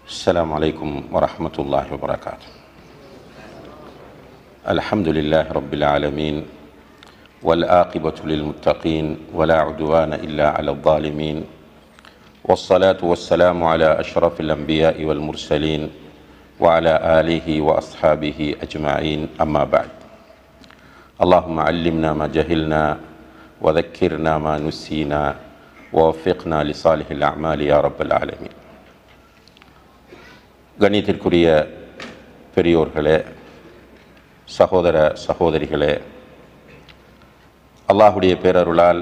السلام عليكم ورحمة الله وبركاته الحمد لله رب العالمين والآقبة للمتقين ولا عدوان إلا على الظالمين والصلاة والسلام على أشرف الأنبياء والمرسلين وعلى آله وأصحابه أجمعين أما بعد اللهم علمنا ما جهلنا وذكرنا ما نسينا ووفقنا لصالح الأعمال يا رب العالمين கணியத்திற்குரிய பெரியோர்களே சகோதர சகோதரிகளே அல்லாஹுடைய பேரருளால்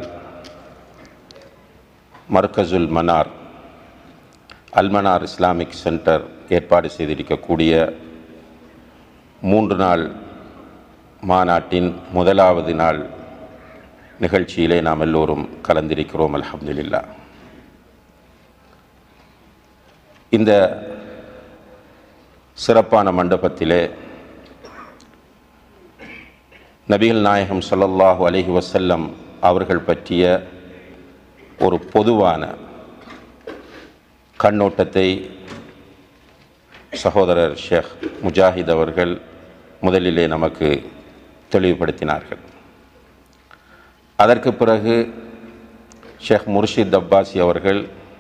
மர்கசுல் மனார் அல்மனார் இஸ்லாமிக் சென்டர் ஏற்பாடு செய்திருக்கக்கூடிய மூன்று நாள் மாநாட்டின் முதலாவது நாள் நிகழ்ச்சியிலே நாம் எல்லோரும் கலந்திருக்கிறோம் அல்ஹம்துலில்லா இந்த சிறப்பான மண்டபத்திலே நபிகள் நாயகம் ஸல்லல்லாஹு அலைஹி வஸல்லம் அவர்கள் பற்றிய ஒரு பொதுவான கண்ணோட்டத்தை சகோதரர் ஷேக் முஜாஹித் அவர்கள் முதலிலே நமக்கு தெளிவுபடுத்தினார்கள் அதற்கு பிறகு ஷேக் முர்ஷித் அப்பாசி அவர்கள்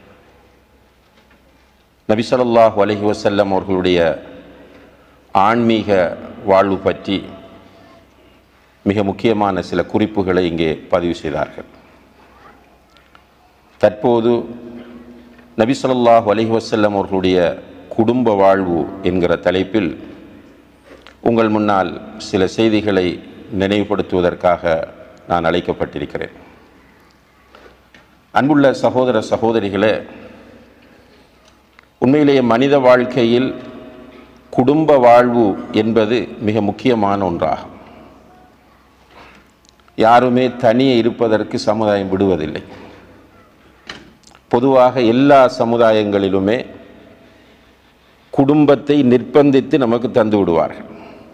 நபி ஸல்லல்லாஹு அலைஹி வஸல்லம் அவர்களுடைய ஆன்மீக வாழ்வு பற்றி மிக முக்கியமான சில குறிப்புகளை இங்கே பதிவு செய்தார்கள் தற்போது நபி ஸல்லல்லாஹு அலைஹி வஸல்லம் அவர்களுடைய குடும்ப வாழ்வு என்கிற தலைப்பில் உங்கள் முன்னால் சில செய்திகளை நினைவுபடுத்துவதற்காக நான் அழைக்கப்பட்டிருக்கிறேன் அன்புள்ள சகோதர சகோதரிகளே உண்மையிலேயே மனித வாழ்க்கையில் குடும்ப வாழ்வு என்பது மிக முக்கியமான ஒன்றாகும் யாருமே தனியே இருப்பதற்கு சமுதாயம் விடுவதில்லை பொதுவாக எல்லா சமுதாயங்களிலுமே குடும்பத்தை நிர்பந்தித்து நமக்கு தந்து விடுவார்கள்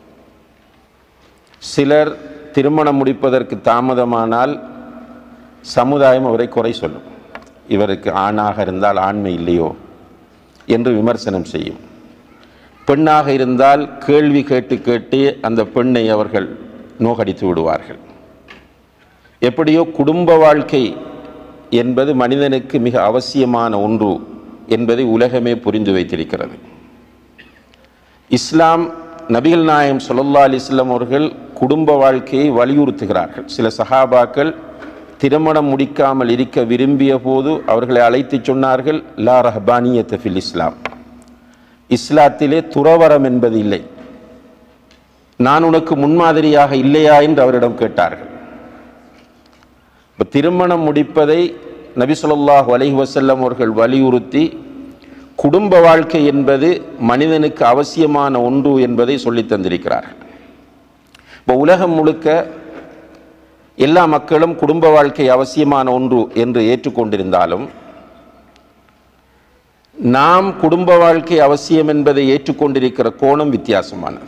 சிலர் திருமணம் முடிப்பதற்கு தாமதமானால் சமுதாயம் அவரை குறை சொல்லும் இவருக்கு ஆணாக இருந்தால் ஆண்மை இல்லையோ என்று விமர்சனம் செய்யும் பெண்ணாக இருந்தால் கேள்வி கேட்டு கேட்டு அந்த பெண்ணை அவர்கள் நோகடித்து விடுவார்கள் எப்படியோ குடும்ப வாழ்க்கை என்பது மனிதனுக்கு மிக அவசியமான ஒன்று என்பதை உலகமே புரிந்து வைத்திருக்கிறது இஸ்லாம் நபிகள் நாயம் சொல்லல்லா அலிஸ்லாம் அவர்கள் குடும்ப வாழ்க்கையை வலியுறுத்துகிறார்கள் சில சஹாபாக்கள் திருமணம் முடிக்காமல் இருக்க விரும்பிய போது அவர்களை அழைத்து சொன்னார்கள் லா ரஹபானியத் ஃபில் இஸ்லாம் இஸ்லாத்திலே துறவரம் என்பது இல்லை நான் உனக்கு முன்மாதிரியாக இல்லையா என்று அவரிடம் கேட்டார்கள் இப்போ திருமணம் முடிப்பதை நபி சொல்லாஹு அலைஹி வசல்லம் அவர்கள் வலியுறுத்தி குடும்ப வாழ்க்கை என்பது மனிதனுக்கு அவசியமான ஒன்று என்பதை சொல்லித் தந்திருக்கிறார்கள் இப்போ உலகம் முழுக்க எல்லா மக்களும் குடும்ப வாழ்க்கை அவசியமான ஒன்று என்று ஏற்றுக்கொண்டிருந்தாலும் நாம் குடும்ப வாழ்க்கை அவசியம் என்பதை ஏற்றுக்கொண்டிருக்கிற கோணம் வித்தியாசமானது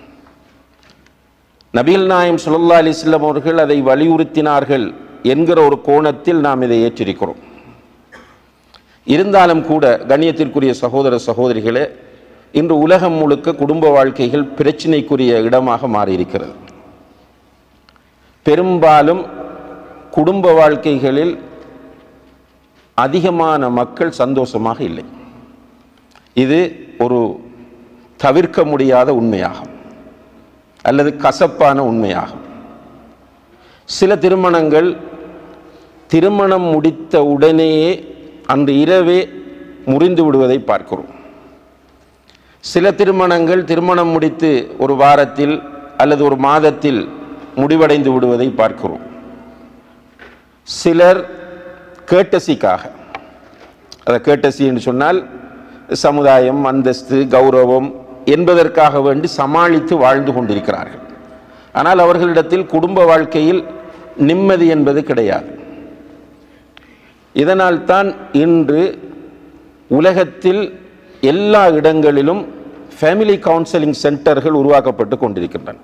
நபிகள் நாயம் சுல்லா அலிஸ்லாம் அவர்கள் அதை வலியுறுத்தினார்கள் என்கிற ஒரு கோணத்தில் நாம் இதை ஏற்றிருக்கிறோம் இருந்தாலும் கூட கண்ணியத்திற்குரிய சகோதர சகோதரிகளே இன்று உலகம் முழுக்க குடும்ப வாழ்க்கைகள் பிரச்சினைக்குரிய இடமாக மாறியிருக்கிறது பெரும்பாலும் குடும்ப வாழ்க்கைகளில் அதிகமான மக்கள் சந்தோஷமாக இல்லை இது ஒரு தவிர்க்க முடியாத உண்மையாகும் அல்லது கசப்பான உண்மையாகும் சில திருமணங்கள் திருமணம் முடித்த உடனேயே அன்று இரவே முறிந்து விடுவதை பார்க்கிறோம் சில திருமணங்கள் திருமணம் முடித்து ஒரு வாரத்தில் அல்லது ஒரு மாதத்தில் முடிவடைந்து விடுவதை பார்க்கிறோம் சிலர் கேட்டசிக்காக அதை கேட்டசி என்று சொன்னால் சமுதாயம் அந்தஸ்து கௌரவம் என்பதற்காக வேண்டி சமாளித்து வாழ்ந்து கொண்டிருக்கிறார்கள் ஆனால் அவர்களிடத்தில் குடும்ப வாழ்க்கையில் நிம்மதி என்பது கிடையாது இதனால்தான் இன்று உலகத்தில் எல்லா இடங்களிலும் ஃபேமிலி கவுன்சிலிங் சென்டர்கள் உருவாக்கப்பட்டு கொண்டிருக்கின்றன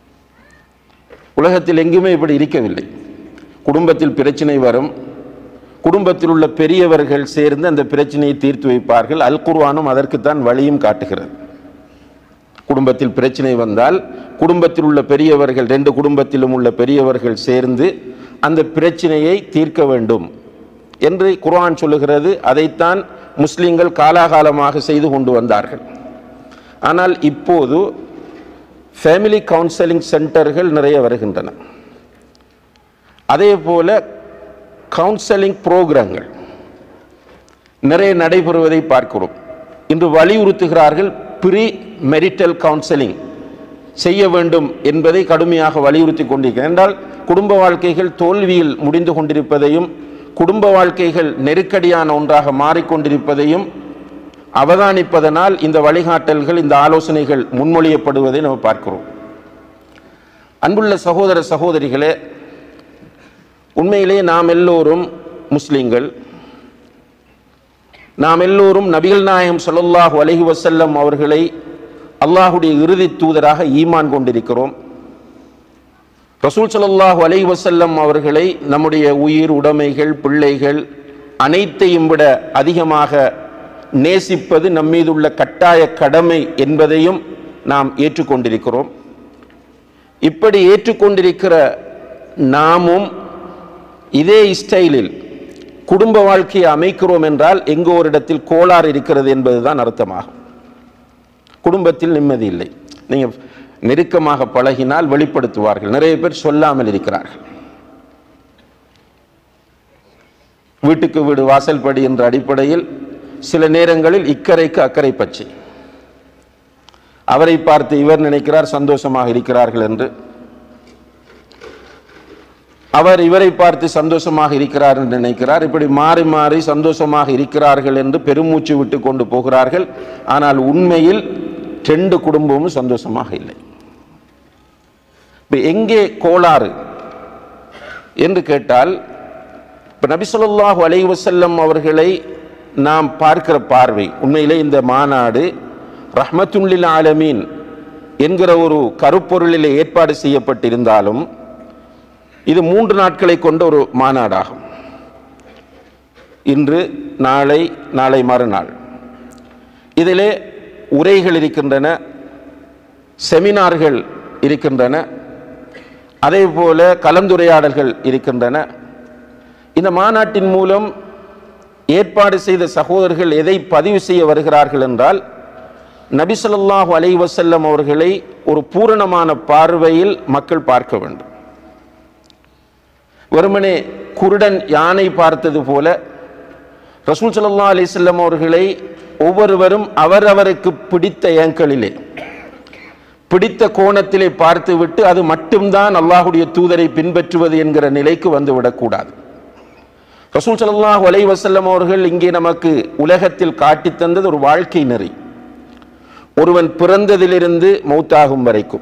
உலகத்தில் எங்குமே இப்படி இருக்கவில்லை குடும்பத்தில் பிரச்சனை வரும் குடும்பத்தில் உள்ள பெரியவர்கள் சேர்ந்து அந்த பிரச்சனையை தீர்த்து வைப்பார்கள் அல் குர்ஆனும் அதற்குத்தான் வழியும் காட்டுகிறது குடும்பத்தில் பிரச்சனை வந்தால் குடும்பத்தில் உள்ள பெரியவர்கள் ரெண்டு குடும்பத்திலும் உள்ள பெரியவர்கள் சேர்ந்து அந்த பிரச்சனையை தீர்க்க வேண்டும் என்று குர்ஆன் சொல்லுகிறது அதைத்தான் முஸ்லிம்கள் காலாகாலமாக செய்து கொண்டு வந்தார்கள் ஆனால் இப்போது ஃபேமிலி கவுன்சிலிங் சென்டர்கள் நிறைய வருகின்றன அதே போல கவுன்சிலிங் புரோகிராம்கள் நிறைய நடைபெறுவதை பார்க்கிறோம் இன்று வலியுறுத்துகிறார்கள் ப்ரீ மெரிட்டல் கவுன்சிலிங் செய்ய வேண்டும் என்பதை கடுமையாக வலியுறுத்தி கொண்டிருக்கிறேன் என்றால் குடும்ப வாழ்க்கைகள் தோல்வியில் முடிந்து கொண்டிருப்பதையும் குடும்ப வாழ்க்கைகள் நெருக்கடியான ஒன்றாக மாறிக்கொண்டிருப்பதையும் அவதானிப்பதனால் இந்த வழிகாட்டல்கள் இந்த ஆலோசனைகள் முன்மொழியப்படுவதை நம்ம பார்க்கிறோம் அன்புள்ள சகோதர சகோதரிகளே உண்மையிலே நாம் எல்லோரும் முஸ்லிம்கள் நாம் எல்லோரும் நபிகள் நாயகம் ஸல்லல்லாஹு அலைஹி வஸல்லம் அவர்களை அல்லாஹுடைய இறுதி தூதராக ஈமான் கொண்டிருக்கிறோம் ரசூல் ஸல்லல்லாஹு அலைஹி வஸல்லம் அவர்களை நம்முடைய உயிர் உடைமைகள் பிள்ளைகள் அனைத்தையும் விட அதிகமாக நேசிப்பது நம்மீதுள்ள கட்டாய கடமை என்பதையும் நாம் ஏற்றுக்கொண்டிருக்கிறோம் இப்படி ஏற்றுக்கொண்டிருக்கிற நாமும் இதே ஸ்டைலில் குடும்ப வாழ்க்கையை அமைக்கிறோம் என்றால் எங்கோ ஒரு இடத்தில் கோளாறு இருக்கிறது என்பதுதான் அர்த்தமாகும் குடும்பத்தில் நிம்மதி இல்லை நீங்கள் நெருக்கமாக பழகினால் வெளிப்படுத்துவார்கள் நிறைய பேர் சொல்லாமல் இருக்கிறார்கள் வீட்டுக்கு வீடு வாசல்படி என்ற அடிப்படையில் சில நேரங்களில் இக்கரைக்கு அக்கறை பச்சை அவரை பார்த்து இவர் நினைக்கிறார் சந்தோஷமாக இருக்கிறார்கள் என்று அவர் இவரை பார்த்து சந்தோஷமாக இருக்கிறார் என்று நினைக்கிறார் இப்படி மாறி மாறி சந்தோஷமாக இருக்கிறார்கள் என்று பெருமூச்சு விட்டு கொண்டு போகிறார்கள் ஆனால் உண்மையில் ரெண்டு குடும்பமும் சந்தோஷமாக இல்லை இப்ப எங்கே கோளாறு என்று கேட்டால் இப்ப நபி ஸல்லல்லாஹு அலைஹி வஸல்லம் அவர்களை நாம் பார்க்கிற பார்வை உண்மையிலே இந்த மாநாடு ரஹ்மத்துல்லில் ஆலமீன் என்கிற ஒரு கருப்பொருளில் ஏற்பாடு செய்யப்பட்டிருந்தாலும் இது மூன்று நாட்களை கொண்ட ஒரு மாநாடாகும் இன்று நாளை நாளை மறுநாள் இதிலே உரைகள் இருக்கின்றன செமினார்கள் இருக்கின்றன அதே போல கலந்துரையாடல்கள் இருக்கின்றன இந்த மாநாட்டின் மூலம் ஏற்பாடு செய்த சகோதரர்கள் எதை பதிவு செய்ய வருகிறார்கள் என்றால் நபி ஸல்லல்லாஹு அலைஹி வஸல்லம் அவர்களை ஒரு பூரணமான பார்வையில் மக்கள் பார்க்க வேண்டும் வெறுமனே குருடன் யானை பார்த்தது போல ரசூல் ஸல்லல்லாஹு அலைஹி வஸல்லம் அவர்களை ஒவ்வொருவரும் அவரவருக்கு பிடித்த ஏங்களிலே பிடித்த கோணத்திலே பார்த்துவிட்டு அது மட்டும்தான் அல்லாஹுடைய தூதரை பின்பற்றுவது என்கிற நிலைக்கு வந்துவிடக்கூடாது ரசூல் ஸல்லல்லாஹு அலைஹி வஸல்லம் அவர்கள் இங்கே நமக்கு உலகத்தில் காட்டித் தந்தது ஒரு வாழ்க்கை நெறி ஒருவன் பிறந்ததிலிருந்து மௌத்தாகும் வரைக்கும்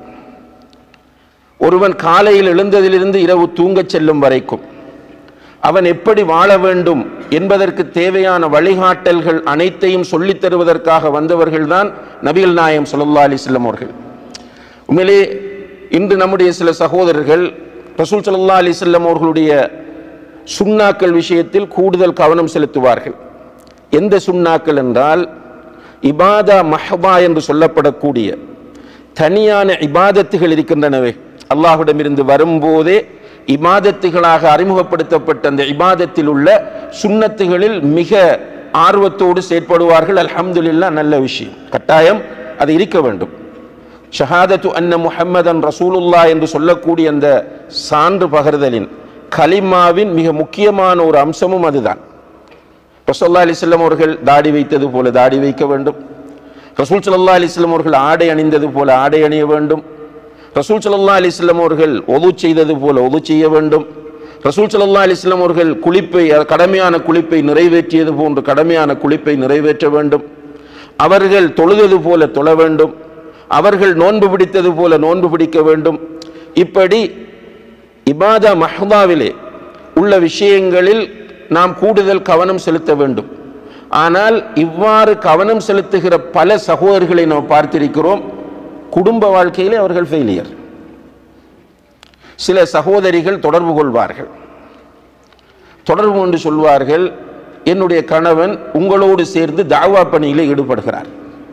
ஒருவன் காலையில் எழுந்ததிலிருந்து இரவு தூங்கச் செல்லும் வரைக்கும் அவன் எப்படி வாழ வேண்டும் என்பதற்கு தேவையான வழிகாட்டல்கள் அனைத்தையும் சொல்லித் தருவதற்காக வந்தவர்கள்தான் நபிகள் நாயம் ஸல்லல்லாஹு அலைஹி வஸல்லம் அவர்கள் உண்மையிலே இன்று நம்முடைய சில சகோதரர்கள் ரசூல் ஸல்லல்லாஹு அலைஹி வஸல்லம் அவர்களுடைய சுண்ணாக்கள் விஷயத்தில் கூடுதல் கவனம் செலுத்துவார்கள் எந்த சுண்ணாக்கள் என்றால் இபாதா மஹபா என்று சொல்லப்படக்கூடிய தனியான இபாதத்துகள் இருக்கின்றனவே அல்லாஹ்விடமிருந்து வரும்போதே இபாதத்துகளாக அறிமுகப்படுத்தப்பட்ட அந்த இபாதத்தில் உள்ள சுன்னத்துகளில் மிக ஆர்வத்தோடு செயற்படுவார்கள் அல்ஹம்துலில்லாஹ் நல்ல விஷயம் கட்டாயம் அது இருக்க வேண்டும் ஷஹாதத்து அன்ன முஹம்மதன் ரசூலுல்லா என்று சொல்லக்கூடிய அந்த சான்று பகர்தலின் கலிமாவின் மிக முக்கியமான ஒரு அம்சமும் அதுதான் ரசூல்லா அலிஸ்லாம் அவர்கள் தாடி வைத்தது போல தாடி வைக்க வேண்டும் ரசூல் சல்லா அலிஸ்லாம் அவர்கள் ஆடை அணிந்தது போல ஆடை அணிய வேண்டும் ரசூல் சல்லா அலிஸ்லாம் அவர்கள் ஒது செய்தது போல ஒது செய்ய வேண்டும் ரசூல் சல்லா அலிஸ்லாம் அவர்கள் குளிப்பை கடமையான குளிப்பை நிறைவேற்றியது போன்று கடமையான குளிப்பை நிறைவேற்ற வேண்டும் அவர்கள் தொழுதது போல தொழ வேண்டும் அவர்கள் நோன்பு பிடித்தது போல நோன்பு பிடிக்க வேண்டும் இப்படி இபாதா மஹ்தாவிலே உள்ள விஷயங்களில் நாம் கூடுதல் கவனம் செலுத்த வேண்டும் ஆனால் இவ்வாறு கவனம் செலுத்துகிற பல சகோதரர்களை நாம் பார்த்திருக்கிறோம் குடும்ப வாழ்க்கையிலே அவர்கள் ஃபெயிலியர் சில சகோதரிகள் தொடர்பு கொள்வார்கள் தொடர்பு கொண்டு சொல்வார்கள் என்னுடைய கணவன் உங்களோடு சேர்ந்து தாவா பணியில் ஈடுபடுகிறார்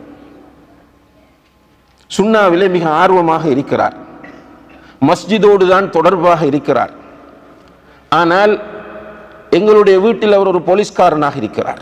சுண்ணாவிலே மிக ஆர்வமாக இருக்கிறார் மஸ்ஜிதோடு தான் தொடர்பாக இருக்கிறார் ஆனால் எங்களுடைய வீட்டில் அவர் ஒரு போலீஸ்காரனாக இருக்கிறார்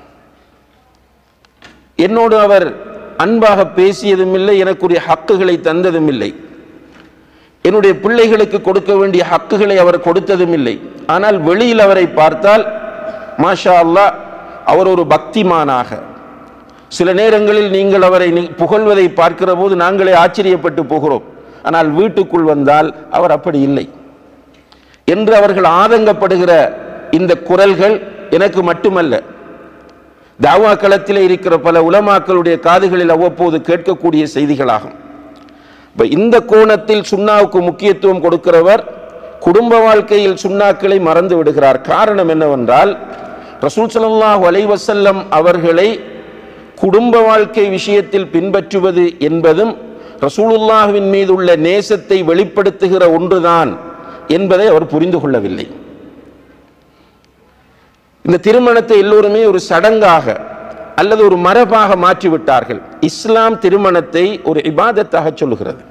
என்னோடு அவர் அன்பாக பேசியதும் இல்லை எனக்குரிய ஹக்குகளை தந்ததும் இல்லை என்னுடைய பிள்ளைகளுக்கு கொடுக்க வேண்டிய ஹக்குகளை அவர் கொடுத்ததும் இல்லை ஆனால் வெளியில் அவரை பார்த்தால் மாஷா அல்லாஹ் அவர் ஒரு பக்திமானாக சில நேரங்களில் நீங்கள் அவரை நீ- புகழ்வதை பார்க்கிற போது நாங்களே ஆச்சரியப்பட்டு போகிறோம் ஆனால் வீட்டுக்குள் வந்தால் அவர் அப்படி இல்லை என்று அவர்கள் ஆதங்கப்படுகிற இந்த குரல்கள் எனக்கு மட்டுமல்ல தாவா களத்தில் இருக்கிற பல உலமாக்களுடைய காதுகளில் அவ்வப்போது கேட்கக்கூடிய செய்திகளாகும் இப்ப இந்த கோணத்தில் சுண்ணாவுக்கு முக்கியத்துவம் கொடுக்கிறவர் குடும்ப வாழ்க்கையில் சுண்ணாக்களை மறந்து விடுகிறார் காரணம் என்னவென்றால் ரசூல் ஸல்லல்லாஹு அலைஹி வஸல்லம் அவர்களை குடும்ப வாழ்க்கை விஷயத்தில் பின்பற்றுவது என்பதும் ரசூலுல்லாஹ்வின் மீது உள்ள நேசத்தை வெளிப்படுத்துகிற ஒன்றுதான் என்பதை அவர் புரிந்து கொள்ளவில்லை இந்த திருமணத்தை எல்லோருமே ஒரு சடங்காக அல்லது ஒரு மரபாக மாற்றிவிட்டார்கள் இஸ்லாம் திருமணத்தை ஒரு இபாதத்தாக சொல்லுகிறது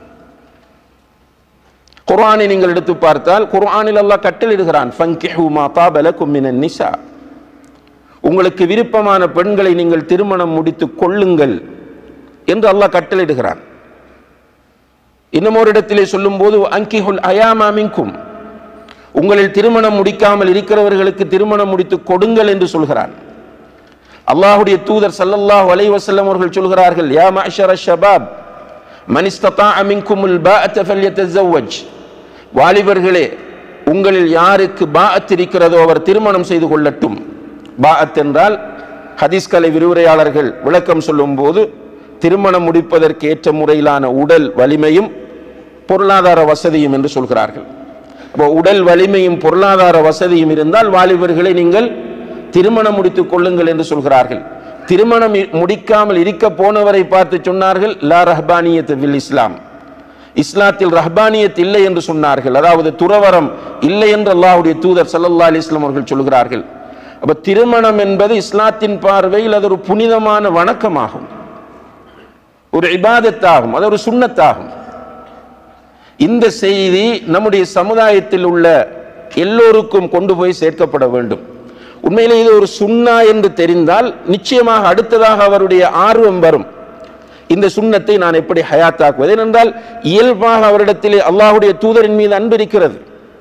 குர்ஆனை நீங்கள் எடுத்து பார்த்தால் குர்ஆனில் அல்லாஹ் கட்டளிடுகிறான் ஃபங்கிஹு மா தாப லக்கும் மினன் நிசா உங்களுக்கு விருப்பமான பெண்களை நீங்கள் திருமணம் முடித்து கொள்ளுங்கள் என்று அல்லாஹ் கட்டளிடுகிறான் இன்னும் ஒரு இடத்திலே சொல்லும்போது அங்கிஹுல் அயாமா மின்கும் உங்களில் திருமணம் முடிக்காமல் இருக்கிறவர்களுக்கு திருமணம் முடித்து கொடுங்கள் என்று சொல்கிறான் அல்லாஹ்வுடைய தூதர் ஸல்லல்லாஹு அலைஹி வஸல்லம் அவர்கள் சொல்கிறார்கள் யா மஅஷர ஷபாப் மன் இஸ்ததாஅ மின்குமுல் பாஅத ஃபல்யதஸவ்வஜ் வாலிபர்களே உங்களில் யாருக்கு பாஅத் இருக்கிறதோ அவர் திருமணம் செய்து கொள்ளட்டும் பாஅத் என்றால் ஹதீஸ் கலை விரிவுரையாளர்கள் விளக்கம் சொல்லும்போது திருமணம் முடிப்பதற்கு ஏற்ற முறையிலான உடல் வலிமையும் பொருளாதார வசதியும் என்று சொல்கிறார்கள் அப்போ உடல் வலிமையும் பொருளாதார வசதியும் இருந்தால் வாலிபர்களை நீங்கள் திருமணம் முடித்துக் கொள்ளுங்கள் என்று சொல்கிறார்கள் திருமணம் இ- முடிக்காமல் இருக்க போனவரை பார்த்து சொன்னார்கள் லா ரஹ்பானியத் வில் இஸ்லாம் இஸ்லாத்தில் ரஹ்பானியத் இல்லை என்று சொன்னார்கள் அதாவது துறவரம் இல்லை என்று அல்லாஹ்வுடைய தூதர் ஸல்லல்லாஹு அலைஹி வஸல்லம் அவர்கள் சொல்கிறார்கள் அப்ப திருமணம் என்பது இஸ்லாத்தின் பார்வையில் அது ஒரு புனிதமான வணக்கமாகும் ஒரு இபாதத்தாகும் அது ஒரு சுன்னத்தாகும் இந்த செய்தி நம்முடைய சமுதாயத்தில் உள்ள எல்லோருக்கும் கொண்டு போய் சேர்க்கப்பட வேண்டும் உண்மையிலே இது ஒரு சுன்னா என்று தெரிந்தால் நிச்சயமாக அடுத்ததாக அவருடைய ஆர்வம் வரும் இந்த சுன்னத்தை நான் எப்படி ஹயாத்தாக்குவது ஏனென்றால் இயல்பாக அவரிடத்திலே அல்லாஹ்வுடைய தூதரின் மீது அன்பு இருக்கிறது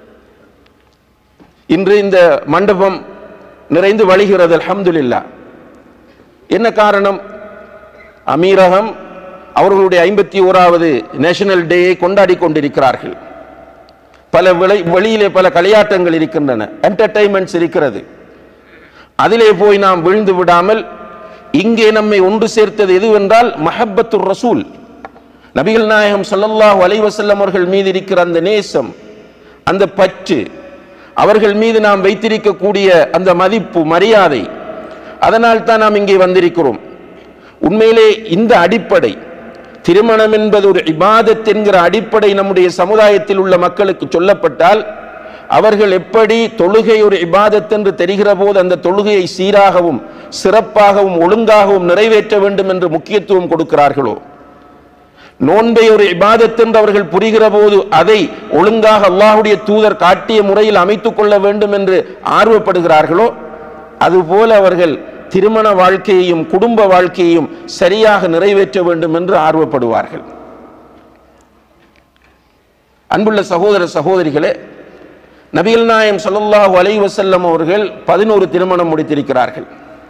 இன்று இந்த மண்டபம் நிறைந்து வழிகிறது அல்ஹம்துலில்லாஹ் என்ன காரணம் அமீரகம் அவர்களுடைய ஐம்பத்தி ஓராவது நேஷனல் டேயை கொண்டாடி கொண்டிருக்கிறார்கள் பல விளை வெளியிலே பல களியாட்டங்கள் இருக்கின்றன என்டர்டைன்மெண்ட்ஸ் இருக்கிறது அதிலே போய் நாம் விழுந்து விடாமல் இங்கே நம்மை ஒன்று சேர்த்தது எதுவென்றால் மஹப்பத்துர் ரசூல் நபிகள் நாயகம் ஸல்லல்லாஹு அலைஹி வஸல்லம் அவர்கள் மீது இருக்கிற அந்த நேசம் அந்த பற்று அவர்கள் மீது நாம் வைத்திருக்கக்கூடிய அந்த மதிப்பு மரியாதை அதனால் தான் நாம் இங்கே வந்திருக்கிறோம் உண்மையிலே இந்த அடிப்படை திருமணம் என்பது ஒரு இபாதத் என்கிற அடிப்படை நம்முடைய சமுதாயத்தில் உள்ள மக்களுக்கு சொல்லப்பட்டால் அவர்கள் எப்படி தொழுகை ஒரு இபாதத் என்று தெரிகிற போது அந்த தொழுகையை சீராகவும் சிறப்பாகவும் ஒழுங்காகவும் நிறைவேற்ற வேண்டும் என்று முக்கியத்துவம் கொடுக்கிறார்களோ நோன்பை ஒரு இபாதத் என்று அவர்கள் புரிகிற போது அதை ஒழுங்காக அல்லாஹ்வுடைய தூதர் காட்டிய முறையில் அமைத்துக் கொள்ள வேண்டும் என்று ஆர்வப்படுகிறார்களோ அதுபோல அவர்கள் திருமண வாழ்க்கையையும் குடும்ப வாழ்க்கையையும் சரியாக நிறைவேற்ற வேண்டும் என்று ஆர்வப்படுவார்கள் அன்புள்ள சகோதர சகோதரிகளே நபிகள் நாயம் ஸல்லல்லாஹு அலைஹி வஸல்லம் அவர்கள் பதினோரு திருமணம் முடித்திருக்கிறார்கள்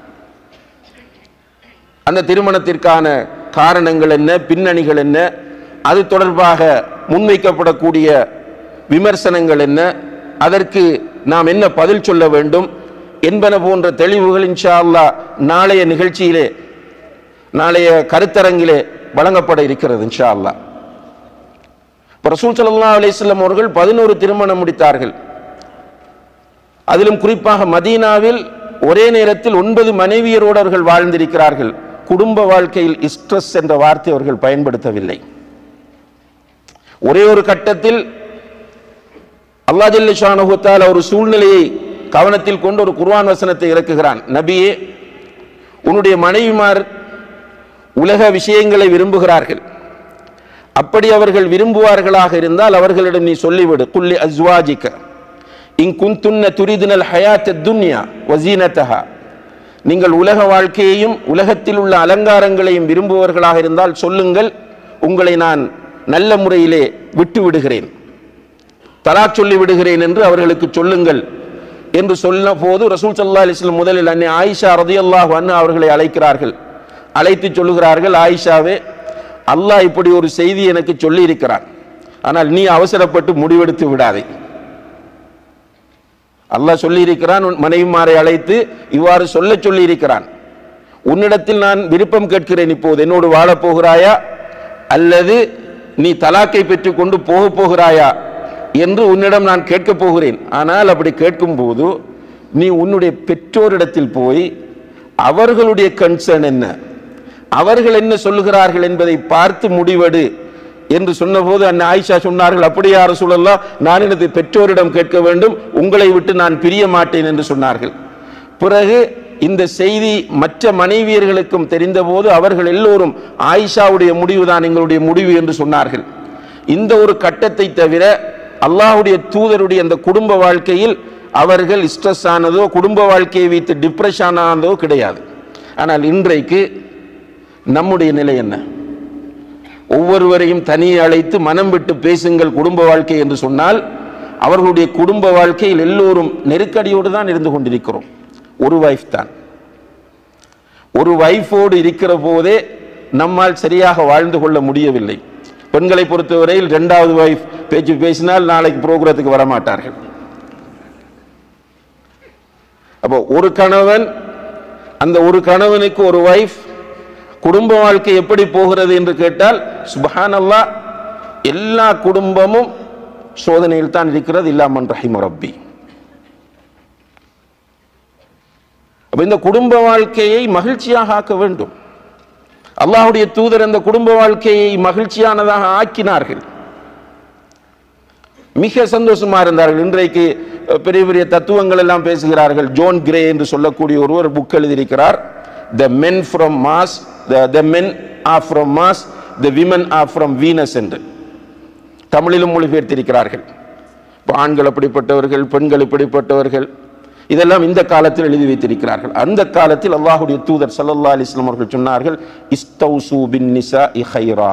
அந்த திருமணத்திற்கான காரணங்கள் என்ன பின்னணிகள் என்ன அது தொடர்பாக முன்வைக்கப்படக்கூடிய விமர்சனங்கள் என்ன அதற்கு நாம் என்ன பதில் சொல்ல வேண்டும் என்பன போன்ற தெளிவுகள் இன்ஷா அல்லாஹ் நாளைய நிகழ்ச்சியிலே நாளைய கருத்தரங்கிலே வழங்கப்பட இருக்கிறது இன்ஷா அல்லாஹ் இப்ப ரசூல் ஸல்லல்லாஹு அலைஹி வஸல்லம் அவர்கள் பதினோரு திருமணம் முடித்தார்கள் அதிலும் குறிப்பாக மதீனாவில் ஒரே நேரத்தில் ஒன்பது மனைவியரோடு அவர்கள் வாழ்ந்திருக்கிறார்கள் குடும்ப வாழ்க்கையில் ஸ்ட்ரெஸ் என்ற வார்த்தை அவர்கள் பயன்படுத்தவில்லை ஒரே ஒரு கட்டத்தில் அல்லாஹ் ஜல்ல ஷானஹு தஆலா ஒரு சூழ்நிலையை கவனத்தில் கொண்டு ஒரு குர்ஆன் வசனத்தை இறக்குகிறான் நபியே உன்னுடைய மனைவிமார் உலக விஷயங்களை விரும்புகிறார்கள் அப்படி அவர்கள் விரும்புவார்களாக இருந்தால் அவர்களிடம் நீ சொல்லிவிடு குல்லி அஸ்வாஜிக்க இன் குந்துன்ன துரிதுனல் ஹயாத்த துன்யா வசீனத்தஹா நீங்கள் உலக வாழ்க்கையையும் உலகத்தில் உள்ள அலங்காரங்களையும் விரும்புவர்களாக இருந்தால் சொல்லுங்கள் உங்களை நான் நல்ல முறையிலே விட்டு விடுகிறேன் தலாக் சொல்லி விடுகிறேன் என்று அவர்களுக்கு சொல்லுங்கள் என்று சொன்ன போது ரசூல் சல்லா அலிஸ்லம் முதலில் அன்னை ஆயிஷா ரதியல்லாஹு அன்ஹா அவர்களை அழைக்கிறார்கள் அழைத்து சொல்லுகிறார்கள் ஆயிஷாவே அல்லாஹ் இப்படி ஒரு செய்தி எனக்கு சொல்லி இருக்கிறான் ஆனால் நீ அவசரப்பட்டு முடிவெடுத்து விடாதே அல்லாஹ் சொல்லி இருக்கிறான் உன் மனைவிமாரை அழைத்து இவ்வாறு சொல்ல சொல்லி இருக்கிறான் உன்னிடத்தில் நான் விருப்பம் கேட்கிறேன் இப்போது என்னோடு வாழப் போகிறாயா அல்லது நீ தலாக்கை பெற்றுக் கொண்டு போக போகிறாயா என்று உன்னிடம் நான் கேட்கப் போகிறேன் ஆனால் அப்படி கேட்கும்போது நீ உன்னுடைய பெற்றோரிடத்தில் போய் அவர்களுடைய கன்சர்ன் என்ன அவர்கள் என்ன சொல்லுகிறார்கள் என்பதை பார்த்து முடிவெடு என்று சொன்னபோது அன்னை ஆயிஷா சொன்னார்கள் அப்படியே யார் சொல்லலாம் நான் எனது பெற்றோரிடம் கேட்க வேண்டும் உங்களை விட்டு நான் பிரிய மாட்டேன் என்று சொன்னார்கள் பிறகு இந்த செய்தி மற்ற மனைவியர்களுக்கும் தெரிந்தபோது அவர்கள் எல்லோரும் ஆயிஷாவுடைய முடிவுதான் எங்களுடைய முடிவு என்று சொன்னார்கள் இந்த ஒரு கட்டத்தை தவிர அல்லாஹ்வுடைய தூதருடைய அந்த குடும்ப வாழ்க்கையில் அவர்கள் ஸ்ட்ரெஸ் ஆனதோ குடும்ப வாழ்க்கையை வைத்து டிப்ரெஷன் ஆனதோ கிடையாது ஆனால் இன்றைக்கு நம்முடைய நிலை என்ன ஒவ்வொருவரையும் தனியே அழைத்து மனம் விட்டு பேசுங்கள் குடும்ப வாழ்க்கை என்று சொன்னால் அவர்களுடைய குடும்ப வாழ்க்கையில் எல்லோரும் நெருக்கடியோடு தான் இருந்து கொண்டிருக்கிறோம் ஒரு வைஃப் தான் ஒரு வைஃபோடு இருக்கிற போதே நம்மால் சரியாக வாழ்ந்து கொள்ள முடியவில்லை பெண்களை பொறுத்தவரையில் இரண்டாவது வைஃப் பேச்சு பேசினால் நாளைக்கு புரோகிரத்துக்கு வரமாட்டார்கள் அப்போ ஒரு கணவன் அந்த ஒரு கணவனுக்கு ஒரு வைஃப் குடும்ப வாழ்க்கை எப்படி போகிறது என்று கேட்டால் சுபஹானல்லா எல்லா குடும்பமும் சோதனையில் தான் இருக்கிறது இல்லாமன் ரஹிம் ரப்பி அப்ப இந்த குடும்ப வாழ்க்கையை மகிழ்ச்சியாக ஆக்க வேண்டும் அல்லாஹ்வுடைய தூதர் அந்த குடும்ப வாழ்க்கையை மகிழ்ச்சியானதாக ஆக்கினார்கள் மிக சந்தோஷமா இருந்தார்கள் இன்றைக்கு அஹ், பெரிய பெரிய தத்துவங்கள் எல்லாம் பேசுகிறார்கள் ஜோன் கிரே என்று சொல்லக்கூடிய ஒருவர் புக் எழுதியிருக்கிறார் the men from Mars the men are from Mars the women are from Venus என்று தமிழிலும் மொழிபெயர்த்திருக்கிறார்கள் இப்போ ஆண்கள் அப்படிப்பட்டவர்கள் பெண்கள் இப்படிப்பட்டவர்கள் இதெல்லாம் இந்த காலத்தில் எழுதி வைத்திருக்கிறார்கள் அந்த காலத்தில் அல்லாஹ்வுடைய தூதர் ஸல்லல்லாஹு அலைஹி வஸல்லம் அவர்கள் சொன்னார்கள் இஸ்தௌசு பின் நிசா இஹைரா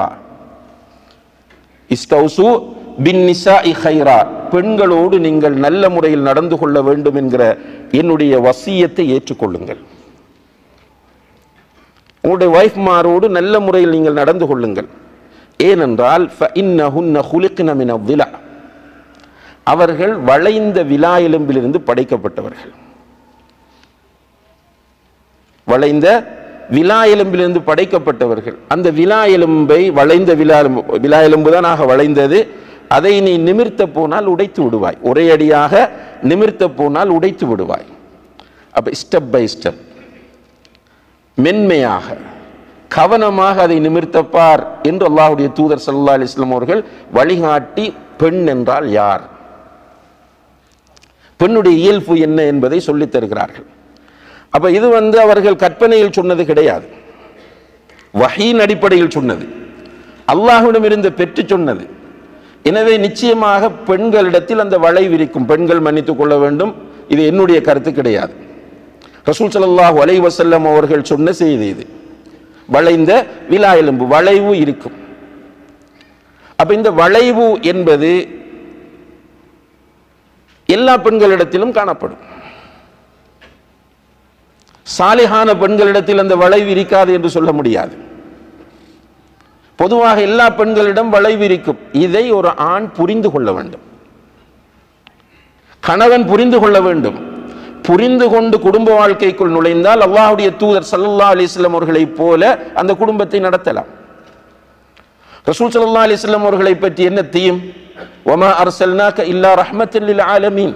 இஸ்தௌசு பின் நிசா இஹைரா பெண்களோடு நீங்கள் நல்ல முறையில் நடந்து கொள்ள வேண்டும் என்கிற என்னுடைய வசியத்தை ஏற்றுக்கொள்ளுங்கள் உங்களுடைய வைஃப்மாரோடு நல்ல முறையில் நீங்கள் நடந்து கொள்ளுங்கள் ஏனென்றால் فَإِنَّهُنَّ خُلِقْنَ مِنَ الضِّلَعِ அவர்கள் வளைந்த விலா எலும்பிலிருந்து படைக்கப்பட்டவர்கள் வளைந்த விலா எலும்பிலிருந்து படைக்கப்பட்டவர்கள் அந்த விலா எலும்பை வளைந்த விலா எலும்பு விலா எலும்பு தான் ஆக வளைந்தது அதை நீ நிமிர்த்த போனால் உடைத்து விடுவாய் ஒரே அடியாக நிமிர்த்த போனால் உடைத்து விடுவாய் அப்ப ஸ்டெப் பை ஸ்டெப் மென்மையாக கவனமாக அதை நிமிர்த்தப்பார் என்று அல்லாஹ்வுடைய தூதர் ஸல்லல்லாஹு அலைஹி வஸல்லம் அவர்கள் வழிகாட்டி பெண் என்றால் யார் பெண்ணுடைய இயல்பு என்ன என்பதை சொல்லித் தருகிறார்கள் அப்ப இது வந்து அவர்கள் கற்பனையில் சொன்னது கிடையாது வஹீன் அடிப்படையில் சொன்னது அல்லாஹ்விடம் இருந்து பெற்று சொன்னது எனவே நிச்சயமாக பெண்களிடத்தில் அந்த வளைவு இருக்கும் பெண்கள் மன்னித்துக் கொள்ள வேண்டும் இது என்னுடைய கருத்து கிடையாது ரசூல் ஸல்லல்லாஹு அலைஹி வஸல்லம் அவர்கள் சொன்ன செய்தி இது வளைந்த விலா எலும்பு வளைவு இருக்கும் அப்ப இந்த வளைவு என்பது எல்லா பெண்களிடத்திலும் காணப்படும் சாலிஹான பெண்களிடத்தில் அந்த வளைவு இருக்காது என்று சொல்ல முடியாது பொதுவாக எல்லா பெண்களிடம் வளைவு இருக்கும் இதை ஒரு ஆண் புரிந்து கொள்ள வேண்டும் கணவன் புரிந்து கொள்ள வேண்டும் புரிந்து கொண்டு குடும்ப வாழ்க்கைக்குள் நுழைந்தால் அல்லாஹ்வுடைய தூதர் ஸல்லல்லாஹு அலைஹி வஸல்லம் அவர்களைப் போல அந்த குடும்பத்தை நடத்தலாம் ரசூல் ஸல்லல்லாஹு அலைஹி வஸல்லம் அவர்களை பற்றி என்ன தீயும் வமா அர்சல்னாக இல்லா ரஹ்மத்தன் லில் ஆலமீன்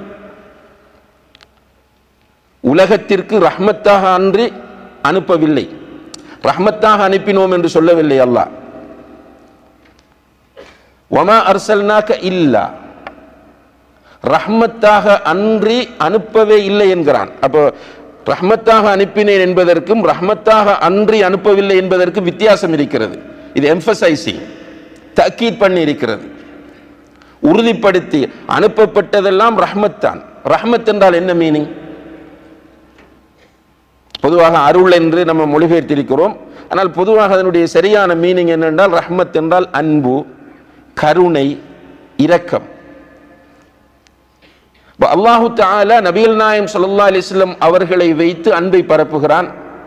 உலகத்திற்கு ரஹ்மத்தாக அன்றி அனுப்பவில்லை ரஹ்மத்தாக அனுப்பினோம் என்று சொல்லவில்லை அல்லாஹ் வமா அர்சல்னாக இல்லா ரஹ்மத்தாக அன்றி அனுப்பவே இல்லை என்கிறான் அப்போ ரஹ்மத்தாக அனுப்பினேன் என்பதற்கும் ரஹ்மத்தாக அன்றி அனுப்பவில்லை என்பதற்கும் வித்தியாசம் இருக்கிறது இது எம்பசைசிங் தக்கீத் பண்ணி இருக்கிறது உறுதிப்படுத்தி அனுப்பப்பட்டதெல்லாம் ரஹ்மத் தான் ரஹ்மத் என்றால் என்ன மீனிங் பொதுவாக அருள் என்று நம்ம மொழிபெயர்த்திருக்கிறோம் ஆனால் பொதுவாக அதனுடைய சரியான மீனிங் என்னென்றால் ரஹ்மத் என்றால் அன்பு கருணை இரக்கம் இப்ப அல்லாஹு தாலா நபிகள் நாயம் ஸல்லல்லாஹு அலைஹி வஸல்லம் அவர்களை வைத்து அன்பை பரப்புகிறான்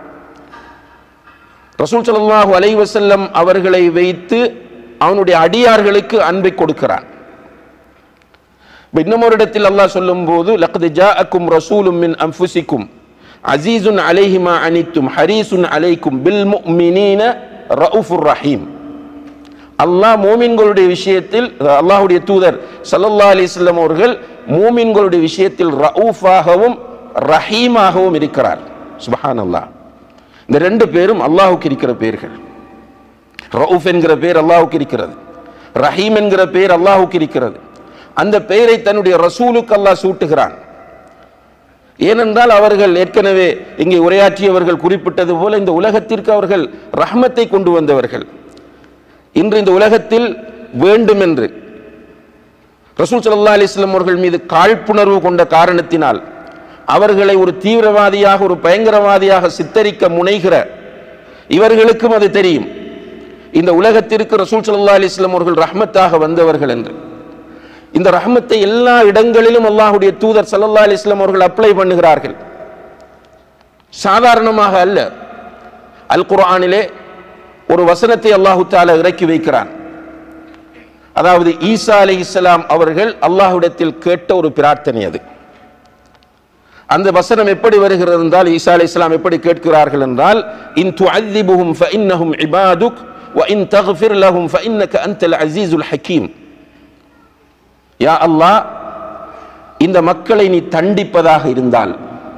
ரசூல் ஸல்லல்லாஹு அலைஹி வஸல்லம் அவர்களை வைத்து அவனுடைய அடியார்களுக்கு அன்பை கொடுக்கிறான் இப்ப இன்னும் ஒரு இடத்தில் அல்லாஹ் சொல்லும் போது லக்து ஜாஅக்கும் ரசூலும் மின் அன்ஃபுசிக்கும் அசீசுன் அலைஹிமா அனித்தும் ஹரீசுன் அலைக்கும் பில் முஃமினீன ரவுஃபுர் ரஹீம் அல்லாஹ் மூமின்களுடைய விஷயத்தில் அல்லாஹ்வுடைய தூதர் ஸல்லல்லாஹு அலைஹி வஸல்லம் அவர்கள் மூமின்களுடைய விஷயத்தில் ரவுஃபாகவும் ரஹீமாகவும் இருக்கிறார் சுபஹானல்லாஹ் இந்த ரெண்டு பேரும் அல்லாஹ்வுக்கு இருக்கிற பெயர்கள் ரவுஃப் என்கிற பெயர் அல்லாஹ்வுக்கு இருக்கிறது ரஹீம் என்கிற பெயர் அல்லாஹ்வுக்கு இருக்கிறது அந்த பெயரை தன்னுடைய ரசூலுக்கு அல்லாஹ் சூட்டுகிறான் ஏனென்றால் அவர்கள் ஏற்கனவே இங்கே உரையாற்றியவர்கள் குறிப்பிட்டது போல இந்த உலகத்திற்கு அவர்கள் ரஹ்மத்தை கொண்டு வந்தவர்கள் இன்று இந்த உலகத்தில் வேண்டுமென்று ரசூல் ஸல்லல்லாஹு அலைஹி வஸல்லம் அவர்கள் மீது காழ்ப்புணர்வு கொண்ட காரணத்தினால் அவர்களை ஒரு தீவிரவாதியாக ஒரு பயங்கரவாதியாக சித்தரிக்க முனைகிற இவர்களுக்கும் அது தெரியும் இந்த உலகத்திற்கு ரசூல் ஸல்லல்லாஹு அலைஹி வஸல்லம் அவர்கள் ரஹ்மத்தாக வந்தவர்கள் என்று இந்த ரஹ்மத்தை எல்லா இடங்களிலும் அல்லாஹ்வுடைய தூதர் ஸல்லல்லாஹு அலைஹி வஸல்லம் அவர்கள் அப்ளை பண்ணுகிறார்கள் சாதாரணமாக அல்ல அல் குர்ஆனிலே ஒரு வசனத்தை அல்லாஹு தாலா இறக்கி வைக்கிறான் அதாவது ஈசா அலை இஸ்லாம் அவர்கள் அல்லாஹ்விடத்தில் கேட்ட ஒரு பிரார்த்தனை அது அந்த வசனம் எப்படி வருகிறது என்றால் ஈசா அலை இஸ்லாம் எப்படி கேட்கிறார்கள் என்றால் இன் துஅذிபுஹும் ஃபஇன்னஹும் இபாதுக் வ இன் தக்ஃபிர் லஹும் ஃபஇன்னக அன்தல் அஸீஸுல் ஹக்கீம் யா அல்லாஹ் இந்த மக்களை நீ தண்டிப்பதாக இருந்தால்